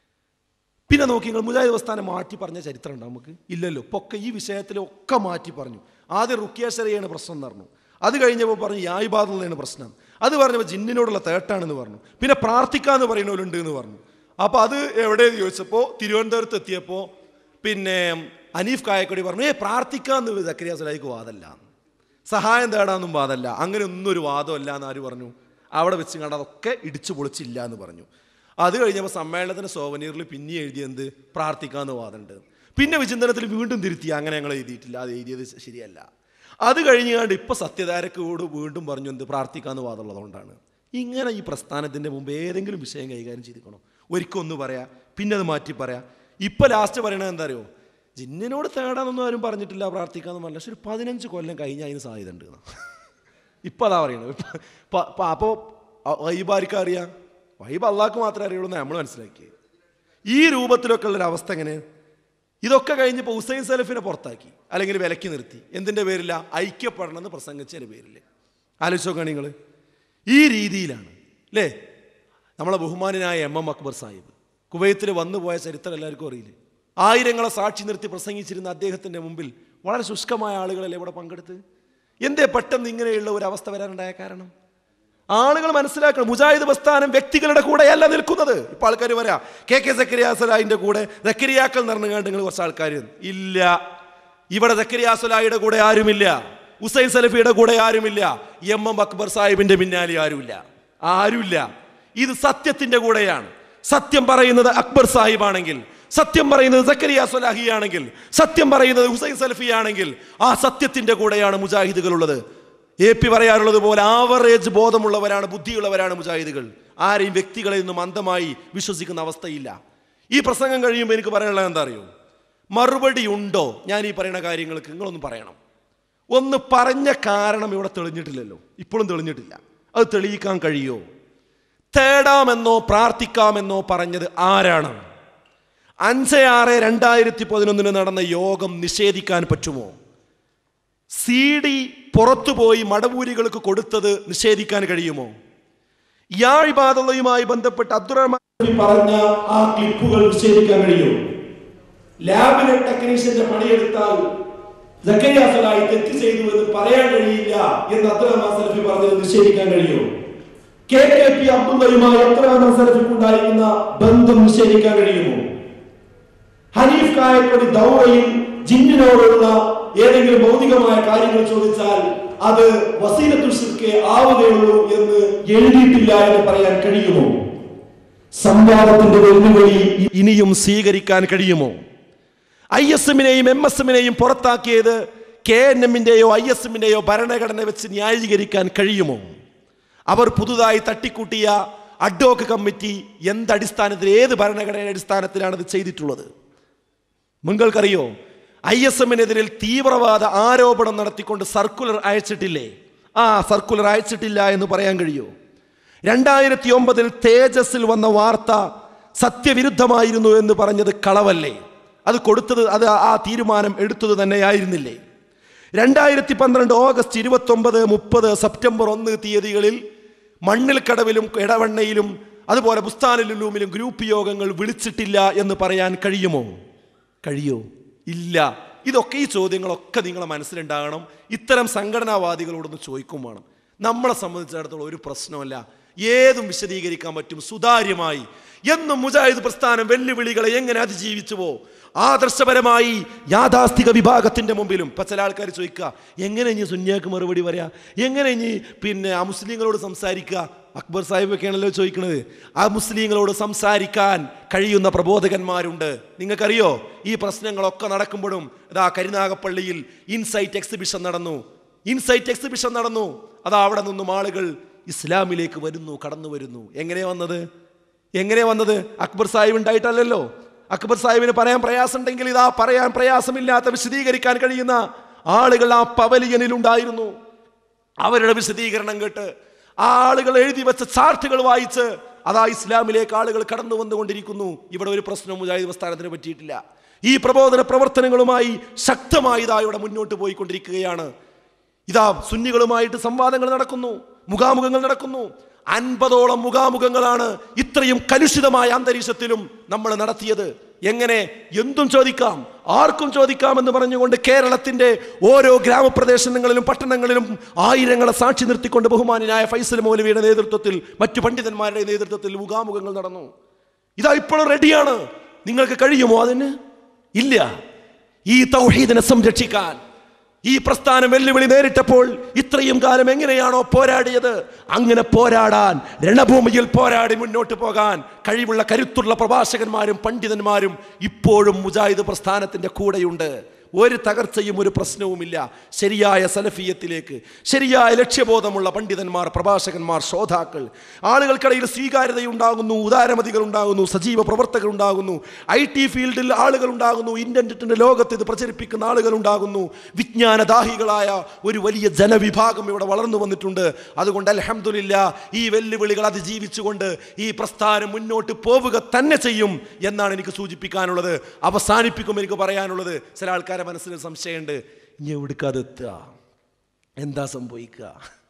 പിന്നെ നോക്കി നിങ്ങൾ മുജാഹിദ് പ്രസ്ഥാനം മാറ്റി പറഞ്ഞ ചരിത്രം ഉണ്ടോ നമുക്ക് ഇല്ലല്ലോ ഇപ്പൊ ഒക്കെ ഈ വിഷയത്തിൽ ഒക്കെ മാറ്റി പറഞ്ഞു ആദ്യം റുക്കിയാശരയാണ് പ്രശ്നം എന്ന് പറഞ്ഞു അത് കഴിഞ്ഞപ്പോൾ പറഞ്ഞു യായിബാദുള്ളതാണ് പ്രശ്നം അത് പറഞ്ഞപ്പോൾ ജിന്നിനോടുള്ള തേട്ടാണെന്ന് പറഞ്ഞു പിന്നെ പ്രാർത്ഥിക്കാന്ന് പറയുന്നവരുണ്ട് എന്ന് പറഞ്ഞു അപ്പോൾ അത് എവിടെയെന്ന് ചോദിച്ചപ്പോൾ തിരുവനന്തപുരത്ത് എത്തിയപ്പോൾ പിന്നെ അനീഫ് കായക്കൊടി പറഞ്ഞു ഏ പ്രാർത്ഥിക്കാന്ന് സക്കരിയ സലായിക്ക് വാദമല്ല സഹായം തേടാന്നും വാദമല്ല അങ്ങനെ ഒന്നും ഒരു വാദമല്ല എന്ന് ആര് പറഞ്ഞു അവിടെ വെച്ച് കണ്ട് അതൊക്കെ ഇടിച്ചു പൊളിച്ചില്ല എന്ന് പറഞ്ഞു അത് കഴിഞ്ഞപ്പോൾ സമ്മേളനത്തിന് സോവനീറിൽ പിന്നെ എഴുതിയെന്ത് പ്രാർത്ഥിക്കാന്ന് വാദമുണ്ട് പിന്നെ വിചിന്തനത്തിൽ വീണ്ടും തിരുത്തി അങ്ങനെ ഞങ്ങൾ എഴുതിയിട്ടില്ല അത് എഴുതിയത് ശരിയല്ല അത് കഴിഞ്ഞാണ്ട് ഇപ്പം സത്യധാരക്കോട് വീണ്ടും പറഞ്ഞു എന്ത് പ്രാർത്ഥിക്കാന്ന് വാദമുള്ളതുകൊണ്ടാണ് ഇങ്ങനെ ഈ പ്രസ്ഥാനത്തിൻ്റെ മുമ്പ് ഏതെങ്കിലും വിഷയം കൈകാര്യം ചെയ്തിക്കണോ ഒരിക്കൽ ഒന്ന് പറയാം പിന്നെ അത് മാറ്റി പറയാം ഇപ്പം ലാസ്റ്റ് പറയണത് എന്താ അറിയോ ജിന്നിനോട് തേടാനൊന്നും ആരും പറഞ്ഞിട്ടില്ല പ്രാർത്ഥിക്കാന്ന് പറഞ്ഞില്ല പക്ഷെ ഒരു പതിനഞ്ച് കൊല്ലം കഴിഞ്ഞാൽ അതിന് സാധ്യത ഉണ്ട് ഇപ്പം അതാ പറയണത് അപ്പോൾ വൈബാർക്ക് അറിയാം വൈബ് അള്ളാഹ്ക്ക് മാത്രമേ അറിയുള്ളൂ എന്ന് നമ്മൾ മനസ്സിലാക്കി ഈ രൂപത്തിലൊക്കെ ഉള്ളൊരു അവസ്ഥ എങ്ങനെ ഇതൊക്കെ കഴിഞ്ഞപ്പോൾ ഹുസൈൻ സലഫിനെ പുറത്താക്കി അല്ലെങ്കിൽ വിലക്കി നിർത്തി എന്തിൻ്റെ പേരില്ല ഐക്യപ്പെടണമെന്ന് പ്രസംഗിച്ചതിൻ്റെ പേരിൽ ആലോചിച്ച് നോക്കുകയാണ് നിങ്ങൾ ഈ രീതിയിലാണ് അല്ലേ നമ്മളെ ബഹുമാനായ എം എം അക്ബർ സാഹിബ് കുവൈത്തിൽ വന്നു പോയ ചരിത്രം എല്ലാവർക്കും അറിയില്ലേ ആയിരങ്ങളെ സാക്ഷി നിർത്തി പ്രസംഗിച്ചിരുന്ന അദ്ദേഹത്തിൻ്റെ മുമ്പിൽ വളരെ ശുഷ്കമായ ആളുകളല്ലേ ഇവിടെ പങ്കെടുത്ത് എന്തേ പെട്ടെന്ന് ഇങ്ങനെയുള്ള ഒരു അവസ്ഥ വരാനുണ്ടായ കാരണം ആളുകൾ മനസ്സിലാക്കണം മുജാഹിദ് പ്രസ്ഥാനം വ്യക്തികളുടെ കൂടെയല്ല നിൽക്കുന്നത് ഇപ്പൊ ആൾക്കാർ പറയാ കെ കെ സക്കരിയാസലായിന്റെ കൂടെ സക്കരിയാക്കൽ നിറഞ്ഞുകൊണ്ട് നിങ്ങൾ കുറച്ച് ആൾക്കാർ ഇല്ല ഇവിടെ സക്കരിയാസലായിയുടെ കൂടെ ആരുമില്ല ഹുസൈൻ സലഫിയുടെ കൂടെ ആരുമില്ല എം എം അക്ബർ സാഹിബിന്റെ പിന്നാലെ ആരുമില്ല ആരുമില്ല ഇത് സത്യത്തിന്റെ കൂടെയാണ് സത്യം പറയുന്നത് അക്ബർ സാഹിബാണെങ്കിൽ സത്യം പറയുന്നത് സക്കരിയ സലാഹി ആണെങ്കിൽ സത്യം പറയുന്നത് ഹുസൈൻ സലഫി ആണെങ്കിൽ ആ സത്യത്തിന്റെ കൂടെയാണ് മുജാഹിദുകൾ ഉള്ളത് എ പി പറയാറുള്ളത് പോലെ ആവറേജ് ബോധമുള്ളവരാണ് ബുദ്ധിയുള്ളവരാണ് മുജാഹിദുകൾ ആരെയും വ്യക്തികളെ നിന്നും അന്ധമായി വിശ്വസിക്കുന്ന അവസ്ഥയില്ല ഈ പ്രസംഗം കഴിയുമ്പോൾ എനിക്ക് പറയാനുള്ളത് എന്താ അറിയോ മറുപടി ഉണ്ടോ ഞാൻ ഈ പറയുന്ന കാര്യങ്ങൾക്ക് നിങ്ങളൊന്ന് പറയണം ഒന്ന് പറഞ്ഞ കാരണം ഇവിടെ തെളിഞ്ഞിട്ടില്ലല്ലോ ഇപ്പോഴും തെളിഞ്ഞിട്ടില്ല അത് തെളിയിക്കാൻ കഴിയോ തേടാമെന്നോ പ്രാർത്ഥിക്കാമെന്നോ പറഞ്ഞത് ആരാണ് അഞ്ച് ആറ് രണ്ടായിരത്തി പതിനൊന്നിന് നടന്ന യോഗം നിഷേധിക്കാൻ പറ്റുമോ സി ഡി പുറത്തുപോയി മടവൂരികൾക്ക് കൊടുത്തത് നിഷേധിക്കാൻ കഴിയുമോ യാഴിബാധയുമായി ബന്ധപ്പെട്ട് അബ്ദുറഹ്മാൻ പറഞ്ഞ ആ ക്ലിപ്പുകൾ നിഷേധിക്കാൻ കഴിയുമോ ലാബിലെ ടെക്നീഷ്യന്റെ പണിയെടുത്താൽ സക്കരിയ സലായി തെറ്റ് ചെയ്തു എന്ന് പറയാൻ കഴിയില്ല എന്ന് അബ്ദുറഹ്മാൻ സലഫി പറഞ്ഞത് നിഷേധിക്കാൻ കഴിയുമോ കെ കെ പി അബ്ദുള്ളയുമായി അബ്ദുറഹ്മാൻ സലഫിക്ക് ഉണ്ടായിരിക്കുന്ന ബന്ധം നിഷേധിക്കാൻ കഴിയുമോ ഹനീഫ് കായക്കൊടി ദൗറയിൽ ജിന്നിനോടുള്ള ഏതെങ്കിലും ഭൗതികമായ കാര്യങ്ങൾ ചോദിച്ചാൽ അത് വസീലത്തുൽ ശിർക്ക് ആവുകയുള്ളൂ എന്ന് എഴുതിയിട്ടില്ല എന്ന് പറയാൻ കഴിയുമോ സംവാദത്തിന്റെ വെല്ലുവിളി ഇനിയും സ്വീകരിക്കാൻ കഴിയുമോ ഐ എസ് എമ്മിനെയും എം എസ് എമ്മിനെയും പുറത്താക്കിയത് കെ എൻ എമ്മിന്റെയോ ഐ എസ് എമ്മിന്റെയോ ഭരണഘടന വെച്ച് ന്യായീകരിക്കാൻ കഴിയുമോ അവർ പുതുതായി തട്ടിക്കൂട്ടിയ അഡ്വോക്ക് കമ്മിറ്റി എന്തടിസ്ഥാനത്തിൽ ഏത് ഭരണഘടനയുടെ അടിസ്ഥാനത്തിലാണ് ഇത് ചെയ്തിട്ടുള്ളത് നിങ്ങൾക്കറിയോ ഐ എസ് എമ്മിനെതിരിൽ തീവ്രവാദ ആരോപണം നടത്തിക്കൊണ്ട് സർക്കുലർ അയച്ചിട്ടില്ലേ ആ സർക്കുലർ അയച്ചിട്ടില്ല എന്ന് പറയാൻ കഴിയോ രണ്ടായിരത്തി ഒമ്പതിൽ തേജസ്സിൽ വന്ന വാർത്ത സത്യവിരുദ്ധമായിരുന്നു എന്ന് പറഞ്ഞത് കളവല്ലേ അത് കൊടുത്തത് അത് ആ തീരുമാനം എടുത്തത് തന്നെയായിരുന്നില്ലേ രണ്ടായിരത്തി പന്ത്രണ്ട് ഓഗസ്റ്റ് ഇരുപത്തൊമ്പത് മുപ്പത് സെപ്റ്റംബർ ഒന്ന് തീയതികളിൽ മണ്ണിൽ കടവിലും ഇടവണ്ണയിലും അതുപോലെ ബുസ്താനിലുലൂമിലും ഗ്രൂപ്പ് യോഗങ്ങൾ വിളിച്ചിട്ടില്ല എന്ന് പറയാൻ കഴിയുമോ കഴിയോ ഇല്ല ഇതൊക്കെ ഈ ചോദ്യങ്ങളൊക്കെ നിങ്ങളെ മനസ്സിലുണ്ടാകണം ഇത്തരം സംഘടനാവാദികളോടൊന്ന് ചോദിക്കും വേണം നമ്മളെ സംബന്ധിച്ചിടത്തോളം ഒരു പ്രശ്നമല്ല ഏതും വിശദീകരിക്കാൻ പറ്റും സുതാര്യമായി എന്നും മുജാഹിദ് പ്രസ്ഥാനം വെല്ലുവിളികളെ എങ്ങനെ അതിജീവിച്ചുവോ ആദർശപരമായി യാഥാസ്ഥിക വിഭാഗത്തിന്റെ മുമ്പിലും ഇപ്പൊ ചില ആൾക്കാർ ചോദിക്കുക എങ്ങനെ ഇനി സുന്യാക്ക് മറുപടി പറയാ എങ്ങനെ ഇനി പിന്നെ ആ മുസ്ലിങ്ങളോട് സംസാരിക്കുക അക്ബർ സാഹിബൊക്കെയാണല്ലോ ചോദിക്കുന്നത് ആ മുസ്ലിങ്ങളോട് സംസാരിക്കാൻ കഴിയുന്ന പ്രബോധകന്മാരുണ്ട് നിങ്ങൾക്കറിയോ ഈ പ്രശ്നങ്ങളൊക്കെ നടക്കുമ്പോഴും ഇതാ കരുനാഗപ്പള്ളിയിൽ ഇൻസൈറ്റ് എക്സിബിഷൻ നടന്നു ഇൻസൈറ്റ് എക്സിബിഷൻ നടന്നു അതാ അവിടെ നിന്നും ആളുകൾ ഇസ്ലാമിലേക്ക് വരുന്നു കടന്നു വരുന്നു എങ്ങനെ വന്നത് എങ്ങനെ വന്നത് അക്ബർ സാഹിബ് ഉണ്ടായിട്ടല്ലല്ലോ അക്ബർ സാഹിബിന് പറയാൻ പ്രയാസമുണ്ടെങ്കിൽ ഇതാ പറയാൻ പ്രയാസമില്ലാത്ത വിശദീകരിക്കാൻ കഴിയുന്ന ആളുകൾ ആ പവലിയനിൽ ഉണ്ടായിരുന്നു അവരുടെ വിശദീകരണം കേട്ട് ആ ആളുകൾ എഴുതി വെച്ച ചാർട്ടുകൾ വായിച്ച് അതാ ഇസ്ലാമിലേക്ക് ആളുകൾ കടന്നു വന്നുകൊണ്ടിരിക്കുന്നു ഇവിടെ ഒരു പ്രശ്നവും മുജാഹിദ് പ്രസ്ഥാനത്തിന് പറ്റിയിട്ടില്ല ഈ പ്രബോധന പ്രവർത്തനങ്ങളുമായി ശക്തമായി ഇതാ ഇവിടെ മുന്നോട്ട് പോയിക്കൊണ്ടിരിക്കുകയാണ് ഇതാ സുന്നികളുമായിട്ട് സംവാദങ്ങൾ നടക്കുന്നു മുഖാമുഖങ്ങൾ നടക്കുന്നു അൻപതോളം മുഖാമുഖങ്ങളാണ് ഇത്രയും കലുഷിതമായ അന്തരീക്ഷത്തിലും നമ്മൾ നടത്തിയത് എങ്ങനെ എന്തും ചോദിക്കാം ആർക്കും ചോദിക്കാം എന്ന് പറഞ്ഞുകൊണ്ട് കേരളത്തിന്റെ ഓരോ ഗ്രാമപ്രദേശങ്ങളിലും പട്ടണങ്ങളിലും ആയിരങ്ങളെ സാക്ഷി നിർത്തിക്കൊണ്ട് ബഹുമാനായ ഫൈസൽ മൗലവിയുടെ നേതൃത്വത്തിൽ മറ്റു പണ്ഡിതന്മാരുടെ നേതൃത്വത്തിൽ മുഖാമുഖങ്ങൾ നടന്നു ഇതാ ഇപ്പോഴും റെഡിയാണ് നിങ്ങൾക്ക് കഴിയുമോ അതിന് ഇല്ല ഈ തൗഹീദിനെ സംരക്ഷിക്കാൻ ഈ പ്രസ്ഥാനം വെല്ലുവിളി നേരിട്ടപ്പോൾ ഇത്രയും കാലം എങ്ങനെയാണോ പോരാടിയത് അങ്ങനെ പോരാടാൻ രണഭൂമിയിൽ പോരാടി മുന്നോട്ട് പോകാൻ കഴിവുള്ള കരുത്തുള്ള പ്രഭാഷകന്മാരും പണ്ഡിതന്മാരും ഇപ്പോഴും മുജാഹിദ് പ്രസ്ഥാനത്തിന്റെ കൂടെയുണ്ട് ഒരു തകർച്ചയും ഒരു പ്രശ്നവുമില്ല ശരിയായ സലഫീയത്തിലേക്ക് ശരിയായ ലക്ഷ്യബോധമുള്ള പണ്ഡിതന്മാർ പ്രഭാഷകന്മാർ ശ്രോതാക്കൾ ആളുകൾക്കിടയിൽ സ്വീകാര്യതയുണ്ടാകുന്നു ഉദാരമതികൾ ഉണ്ടാകുന്നു സജീവ പ്രവർത്തകർ ഉണ്ടാകുന്നു ഐ ടി ഫീൽഡിൽ ആളുകൾ ഉണ്ടാകുന്നു ഇന്റർനെറ്റിന്റെ ലോകത്ത് ഇത് പ്രചരിപ്പിക്കുന്ന ആളുകൾ ഉണ്ടാകുന്നു വിജ്ഞാനദാഹികളായ ഒരു വലിയ ജനവിഭാഗം ഇവിടെ വളർന്നു വന്നിട്ടുണ്ട് അതുകൊണ്ട് അലഹമില്ല ഈ വെല്ലുവിളികൾ അതിജീവിച്ചുകൊണ്ട് ഈ പ്രസ്ഥാനം മുന്നോട്ട് പോവുക തന്നെ ചെയ്യും എന്നാണ് എനിക്ക് സൂചിപ്പിക്കാനുള്ളത് അവസാനിപ്പിക്കും എനിക്ക് പറയാനുള്ളത് ചില ആൾക്കാരെ മനസ്സിൽ സംശയമുണ്ട് ഇനി എവിടുക്കാതെത്തുക എന്താ സംഭവിക്കുക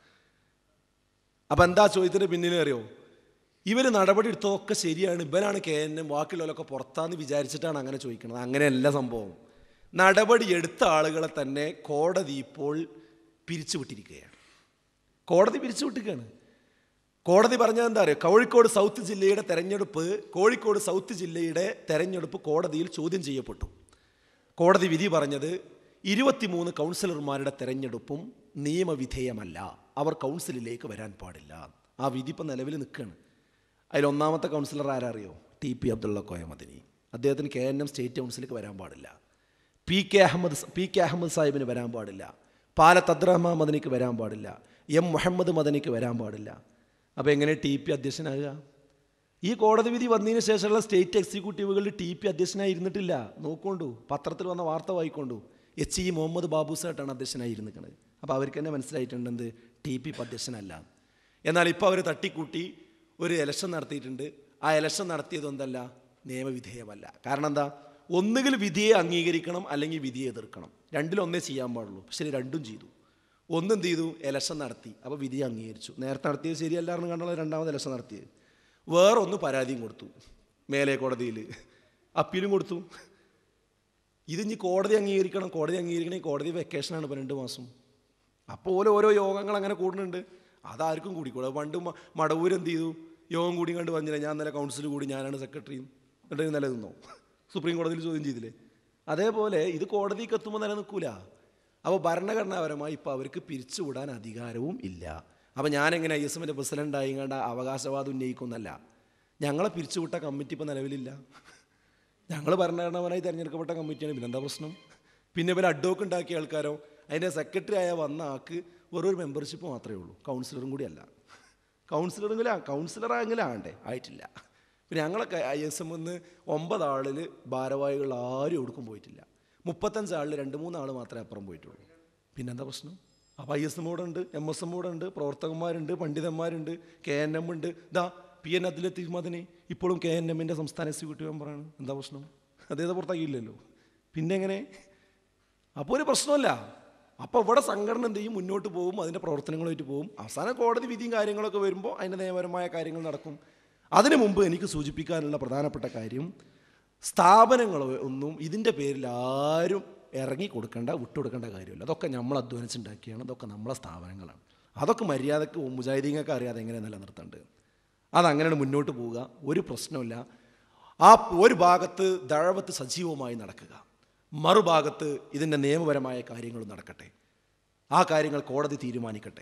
അപ്പം എന്താ ചോദ്യത്തിന് പിന്നിൽ അറിയോ ഇവർ നടപടി എടുത്തതൊക്കെ ശരിയാണ് ഇവനാണ് കെ എൻ എം ബാക്കിയുള്ളവരൊക്കെ പുറത്താന്ന് വിചാരിച്ചിട്ടാണ് അങ്ങനെ ചോദിക്കുന്നത് അങ്ങനെയല്ല സംഭവം നടപടി എടുത്ത ആളുകളെ തന്നെ കോടതി ഇപ്പോൾ പിരിച്ചുവിട്ടിരിക്കുകയാണ് കോടതി പിരിച്ചുവിട്ടിരിക്കുകയാണ് കോടതി പറഞ്ഞത് എന്താ പറയുക കോഴിക്കോട് സൗത്ത് ജില്ലയുടെ തെരഞ്ഞെടുപ്പ് കോഴിക്കോട് സൗത്ത് ജില്ലയുടെ തെരഞ്ഞെടുപ്പ് കോടതിയിൽ ചോദ്യം ചെയ്യപ്പെട്ടു കോടതി വിധി പറഞ്ഞത് ഇരുപത്തിമൂന്ന് കൗൺസിലർമാരുടെ തെരഞ്ഞെടുപ്പും നിയമവിധേയമല്ല അവർ കൗൺസിലിലേക്ക് വരാൻ പാടില്ല ആ വിധി ഇപ്പം നിലവിൽ നിൽക്കുകയാണ് അതിൽ ഒന്നാമത്തെ കൗൺസിലർ ആരറിയോ ടി പി അബ്ദുള്ള കോയ മദനി അദ്ദേഹത്തിന് കെ എൻ എം സ്റ്റേറ്റ് കൗൺസിലേക്ക് വരാൻ പാടില്ല P K Ahmed P K Ahmed സാഹിബിന് വരാൻ പാടില്ല പാലത്ത് അബ്ദുറഹ്മാൻ മദനിക്ക് വരാൻ പാടില്ല എം മുഹമ്മദ് മദനിക്ക് വരാൻ പാടില്ല അപ്പോൾ എങ്ങനെ ടി പി അധ്യക്ഷനാകുക ഈ കോടതി വിധി വന്നതിന് ശേഷമുള്ള സ്റ്റേറ്റ് എക്സിക്യൂട്ടീവുകളിൽ ടി പി അധ്യക്ഷനായി ഇരുന്നിട്ടില്ല നോക്കൊണ്ടു പത്രത്തിൽ വന്ന വാർത്ത വായിക്കൊണ്ടു എച്ച് ഇ മുഹമ്മദ് ബാബു സായിട്ടാണ് അധ്യക്ഷനായി ഇരുന്നിക്കുന്നത് അപ്പോൾ അവർക്ക് തന്നെ മനസ്സിലായിട്ടുണ്ട് എന്ത് ടി പി ഇപ്പം അധ്യക്ഷനല്ല എന്നാൽ ഇപ്പോൾ അവർ തട്ടിക്കൂട്ടി ഒരു ഇലക്ഷൻ നടത്തിയിട്ടുണ്ട് ആ ഇലക്ഷൻ നടത്തിയത് എന്തല്ല നിയമവിധേയമല്ല കാരണം എന്താ ഒന്നുകിൽ വിധിയെ അംഗീകരിക്കണം അല്ലെങ്കിൽ വിധിയെ എതിർക്കണം രണ്ടിലൊന്നേ ചെയ്യാൻ പാടുള്ളൂ പക്ഷേ രണ്ടും ചെയ്തു ഒന്നെന്ത് ചെയ്തു ഇലക്ഷൻ നടത്തി അപ്പോൾ വിധിയെ അംഗീകരിച്ചു നേരത്തെ നടത്തിയത് ശരിയല്ലായിരുന്നു കണ്ടുള്ള രണ്ടാമത് ഇലക്ഷൻ നടത്തിയത് വേറൊന്ന് പരാതിയും കൊടുത്തു മേലെ കോടതിയിൽ അപ്പീലും കൊടുത്തു ഇത് ഇനി കോടതി അംഗീകരിക്കണം കോടതി അംഗീകരിക്കണമെങ്കിൽ കോടതി വെക്കേഷനാണ് ഇപ്പോൾ രണ്ട് മാസം അപ്പോൾ ഓരോ ഓരോ യോഗങ്ങൾ അങ്ങനെ കൂടുന്നുണ്ട് അതാർക്കും കൂടിക്കൂടെ പണ്ട് മ- മടവൂർ എന്ത് ചെയ്തു യോഗം കൂടി കണ്ട് പറഞ്ഞില്ല ഞാൻ ഇന്നലെ കൗൺസിൽ കൂടി ഞാനാണ് സെക്രട്ടറി എന്നിട്ട് ഇന്നലെ നിന്നോ സുപ്രീം കോടതിയിൽ ചോദ്യം ചെയ്തില്ലേ അതേപോലെ ഇത് കോടതിക്ക് എത്തുമ്പോൾ നിലനിൽക്കൂല അപ്പോൾ ഭരണഘടനാപരമായി ഇപ്പോൾ അവർക്ക് പിരിച്ചുവിടാൻ അധികാരവും ഇല്ല അപ്പോൾ ഞാനെങ്ങനെ ഐ എസ് എമ്മിൻ്റെ പ്രസിഡൻ്റായി കണ്ട അവകാശവാദം ഉന്നയിക്കുന്നല്ല ഞങ്ങളെ പിരിച്ചുവിട്ട കമ്മിറ്റി ഇപ്പോൾ നിലവിലില്ല ഞങ്ങൾ ഭരണഘടനാപരമായി തിരഞ്ഞെടുക്കപ്പെട്ട കമ്മിറ്റിയാണ് പിന്നെന്താ പ്രശ്നം പിന്നെ ഇവർ അഡ്വോക്ക് ഉണ്ടാക്കിയ ആൾക്കാരോ അതിൻ്റെ സെക്രട്ടറി ആയ വന്ന ആൾക്ക് വെറൊരു മെമ്പർഷിപ്പ് മാത്രമേ ഉള്ളൂ കൗൺസിലറും കൂടി അല്ല കൗൺസിലറെങ്കിലും കൗൺസിലർ ആയെങ്കിലും ആണ്ടേ ആയിട്ടില്ല പിന്നെ ഞങ്ങളൊക്കെ ഐ എസ് എം എന്ന് ഒമ്പത് ആളിൽ ഭാരവാഹികൾ ആരും എവിടേക്കും പോയിട്ടില്ല മുപ്പത്തഞ്ച് ആളിൽ രണ്ട് മൂന്ന് ആൾ മാത്രമേ അപ്പുറം പോയിട്ടുള്ളൂ പിന്നെന്താ പ്രശ്നം അപ്പോൾ ഐ എസ് എം കൂടെ ഉണ്ട് എം എസ് എം കൂടെ ഉണ്ട് പ്രവർത്തകന്മാരുണ്ട് പണ്ഡിതന്മാരുണ്ട് കെ എൻ എം ഉണ്ട് ഇതാ പി എൻ അബ്ദുൽ മദനി ഇപ്പോഴും കെ എൻ എമ്മിൻ്റെ സംസ്ഥാന എക്സിക്യൂട്ടീവ് മെമ്പറാണ് എന്താ പ്രശ്നം അദ്ദേഹത്തെ പുറത്താക്കിയില്ലല്ലോ പിന്നെ എങ്ങനെ അപ്പോൾ ഒരു പ്രശ്നമല്ല അപ്പോൾ ഇവിടെ സംഘടന എന്ത് ചെയ്യും മുന്നോട്ട് പോകും അതിൻ്റെ പ്രവർത്തനങ്ങളുമായിട്ട് പോകും അവസാനം കോടതി വിധിയും കാര്യങ്ങളൊക്കെ വരുമ്പോൾ അതിൻ്റെ നിയമപരമായ കാര്യങ്ങൾ നടക്കും അതിനു മുമ്പ് എനിക്ക് സൂചിപ്പിക്കാനുള്ള പ്രധാനപ്പെട്ട കാര്യം സ്ഥാപനങ്ങൾ ഒന്നും ഇതിൻ്റെ പേരിൽ ആരും ഇറങ്ങി കൊടുക്കേണ്ട വിട്ടുകൊടുക്കേണ്ട കാര്യമില്ല അതൊക്കെ നമ്മൾ അധ്വാനിച്ചുണ്ടാക്കിയാണ് അതൊക്കെ നമ്മളെ സ്ഥാപനങ്ങളാണ് അതൊക്കെ മര്യാദക്ക് മുജാഹിദീങ്ങൾക്ക് അറിയാതെ എങ്ങനെ നിലനിർത്തേണ്ടത് അതങ്ങനെയാണ് മുന്നോട്ട് പോവുക ഒരു പ്രശ്നമില്ല ആ ഒരു ഭാഗത്ത് ദഴവത്ത് സജീവമായി നടക്കുക മറുഭാഗത്ത് ഇതിൻ്റെ നിയമപരമായ കാര്യങ്ങൾ നടക്കട്ടെ ആ കാര്യങ്ങൾ കോടതി തീരുമാനിക്കട്ടെ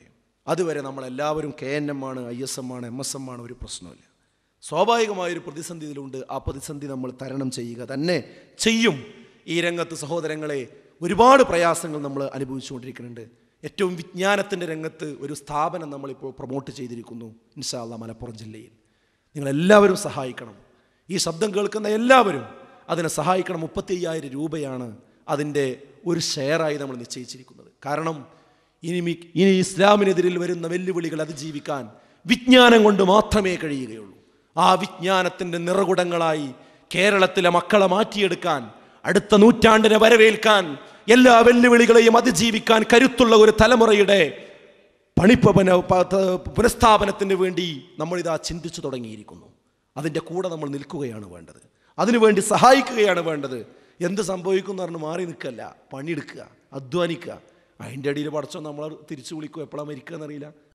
അതുവരെ നമ്മളെല്ലാവരും കെ എൻ എം ആണ് ഐ എസ് എം ആണ് എം എസ് എം ആണ് ഒരു പ്രശ്നമില്ല സ്വാഭാവികമായൊരു പ്രതിസന്ധി ഇതിലുണ്ട് ആ പ്രതിസന്ധി നമ്മൾ തരണം ചെയ്യുക തന്നെ ചെയ്യും ഈ രംഗത്ത് സഹോദരങ്ങളെ ഒരുപാട് പ്രയാസങ്ങൾ നമ്മൾ അനുഭവിച്ചുകൊണ്ടിരിക്കുന്നുണ്ട് ഏറ്റവും വിജ്ഞാനത്തിൻ്റെ രംഗത്ത് ഒരു സ്ഥാപനം നമ്മളിപ്പോൾ പ്രൊമോട്ട് ചെയ്തിരിക്കുന്നു ഇൻഷാല്ല മലപ്പുറം ജില്ലയിൽ നിങ്ങളെല്ലാവരും സഹായിക്കണം ഈ ശബ്ദം കേൾക്കുന്ന എല്ലാവരും അതിനെ സഹായിക്കണം മുപ്പത്തി അയ്യായിരം രൂപയാണ് അതിൻ്റെ ഒരു ഷെയറായി നമ്മൾ നിശ്ചയിച്ചിരിക്കുന്നത് കാരണം ഇനി മി- ഇനി ഇസ്ലാമിനെതിരിൽ വരുന്ന വെല്ലുവിളികൾ അതിജീവിക്കാൻ വിജ്ഞാനം കൊണ്ട് മാത്രമേ കഴിയുകയുള്ളൂ ആ വിജ്ഞാനത്തിൻ്റെ നിറകുടങ്ങളായി കേരളത്തിലെ മക്കളെ മാറ്റിയെടുക്കാൻ അടുത്ത നൂറ്റാണ്ടിനെ വരവേൽക്കാൻ എല്ലാ വെല്ലുവിളികളെയും അതിജീവിക്കാൻ കരുത്തുള്ള ഒരു തലമുറയുടെ പണിപ്പന പ- ത- പുനഃസ്ഥാപനത്തിന് വേണ്ടി നമ്മളിതാ ചിന്തിച്ചു തുടങ്ങിയിരിക്കുന്നു അതിൻ്റെ കൂടെ നമ്മൾ നിൽക്കുകയാണ് വേണ്ടത് അതിനുവേണ്ടി സഹായിക്കുകയാണ് വേണ്ടത് എന്ത് സംഭവിക്കും എന്ന് പറഞ്ഞ് മാറി നിൽക്കല്ല പണിയെടുക്കുക അധ്വാനിക്കുക അതിൻ്റെ അടിയിൽ പടച്ചോ നമ്മൾ തിരിച്ചു വിളിക്കുക എപ്പോഴാണ് മരിക്കുക എന്നറിയില്ല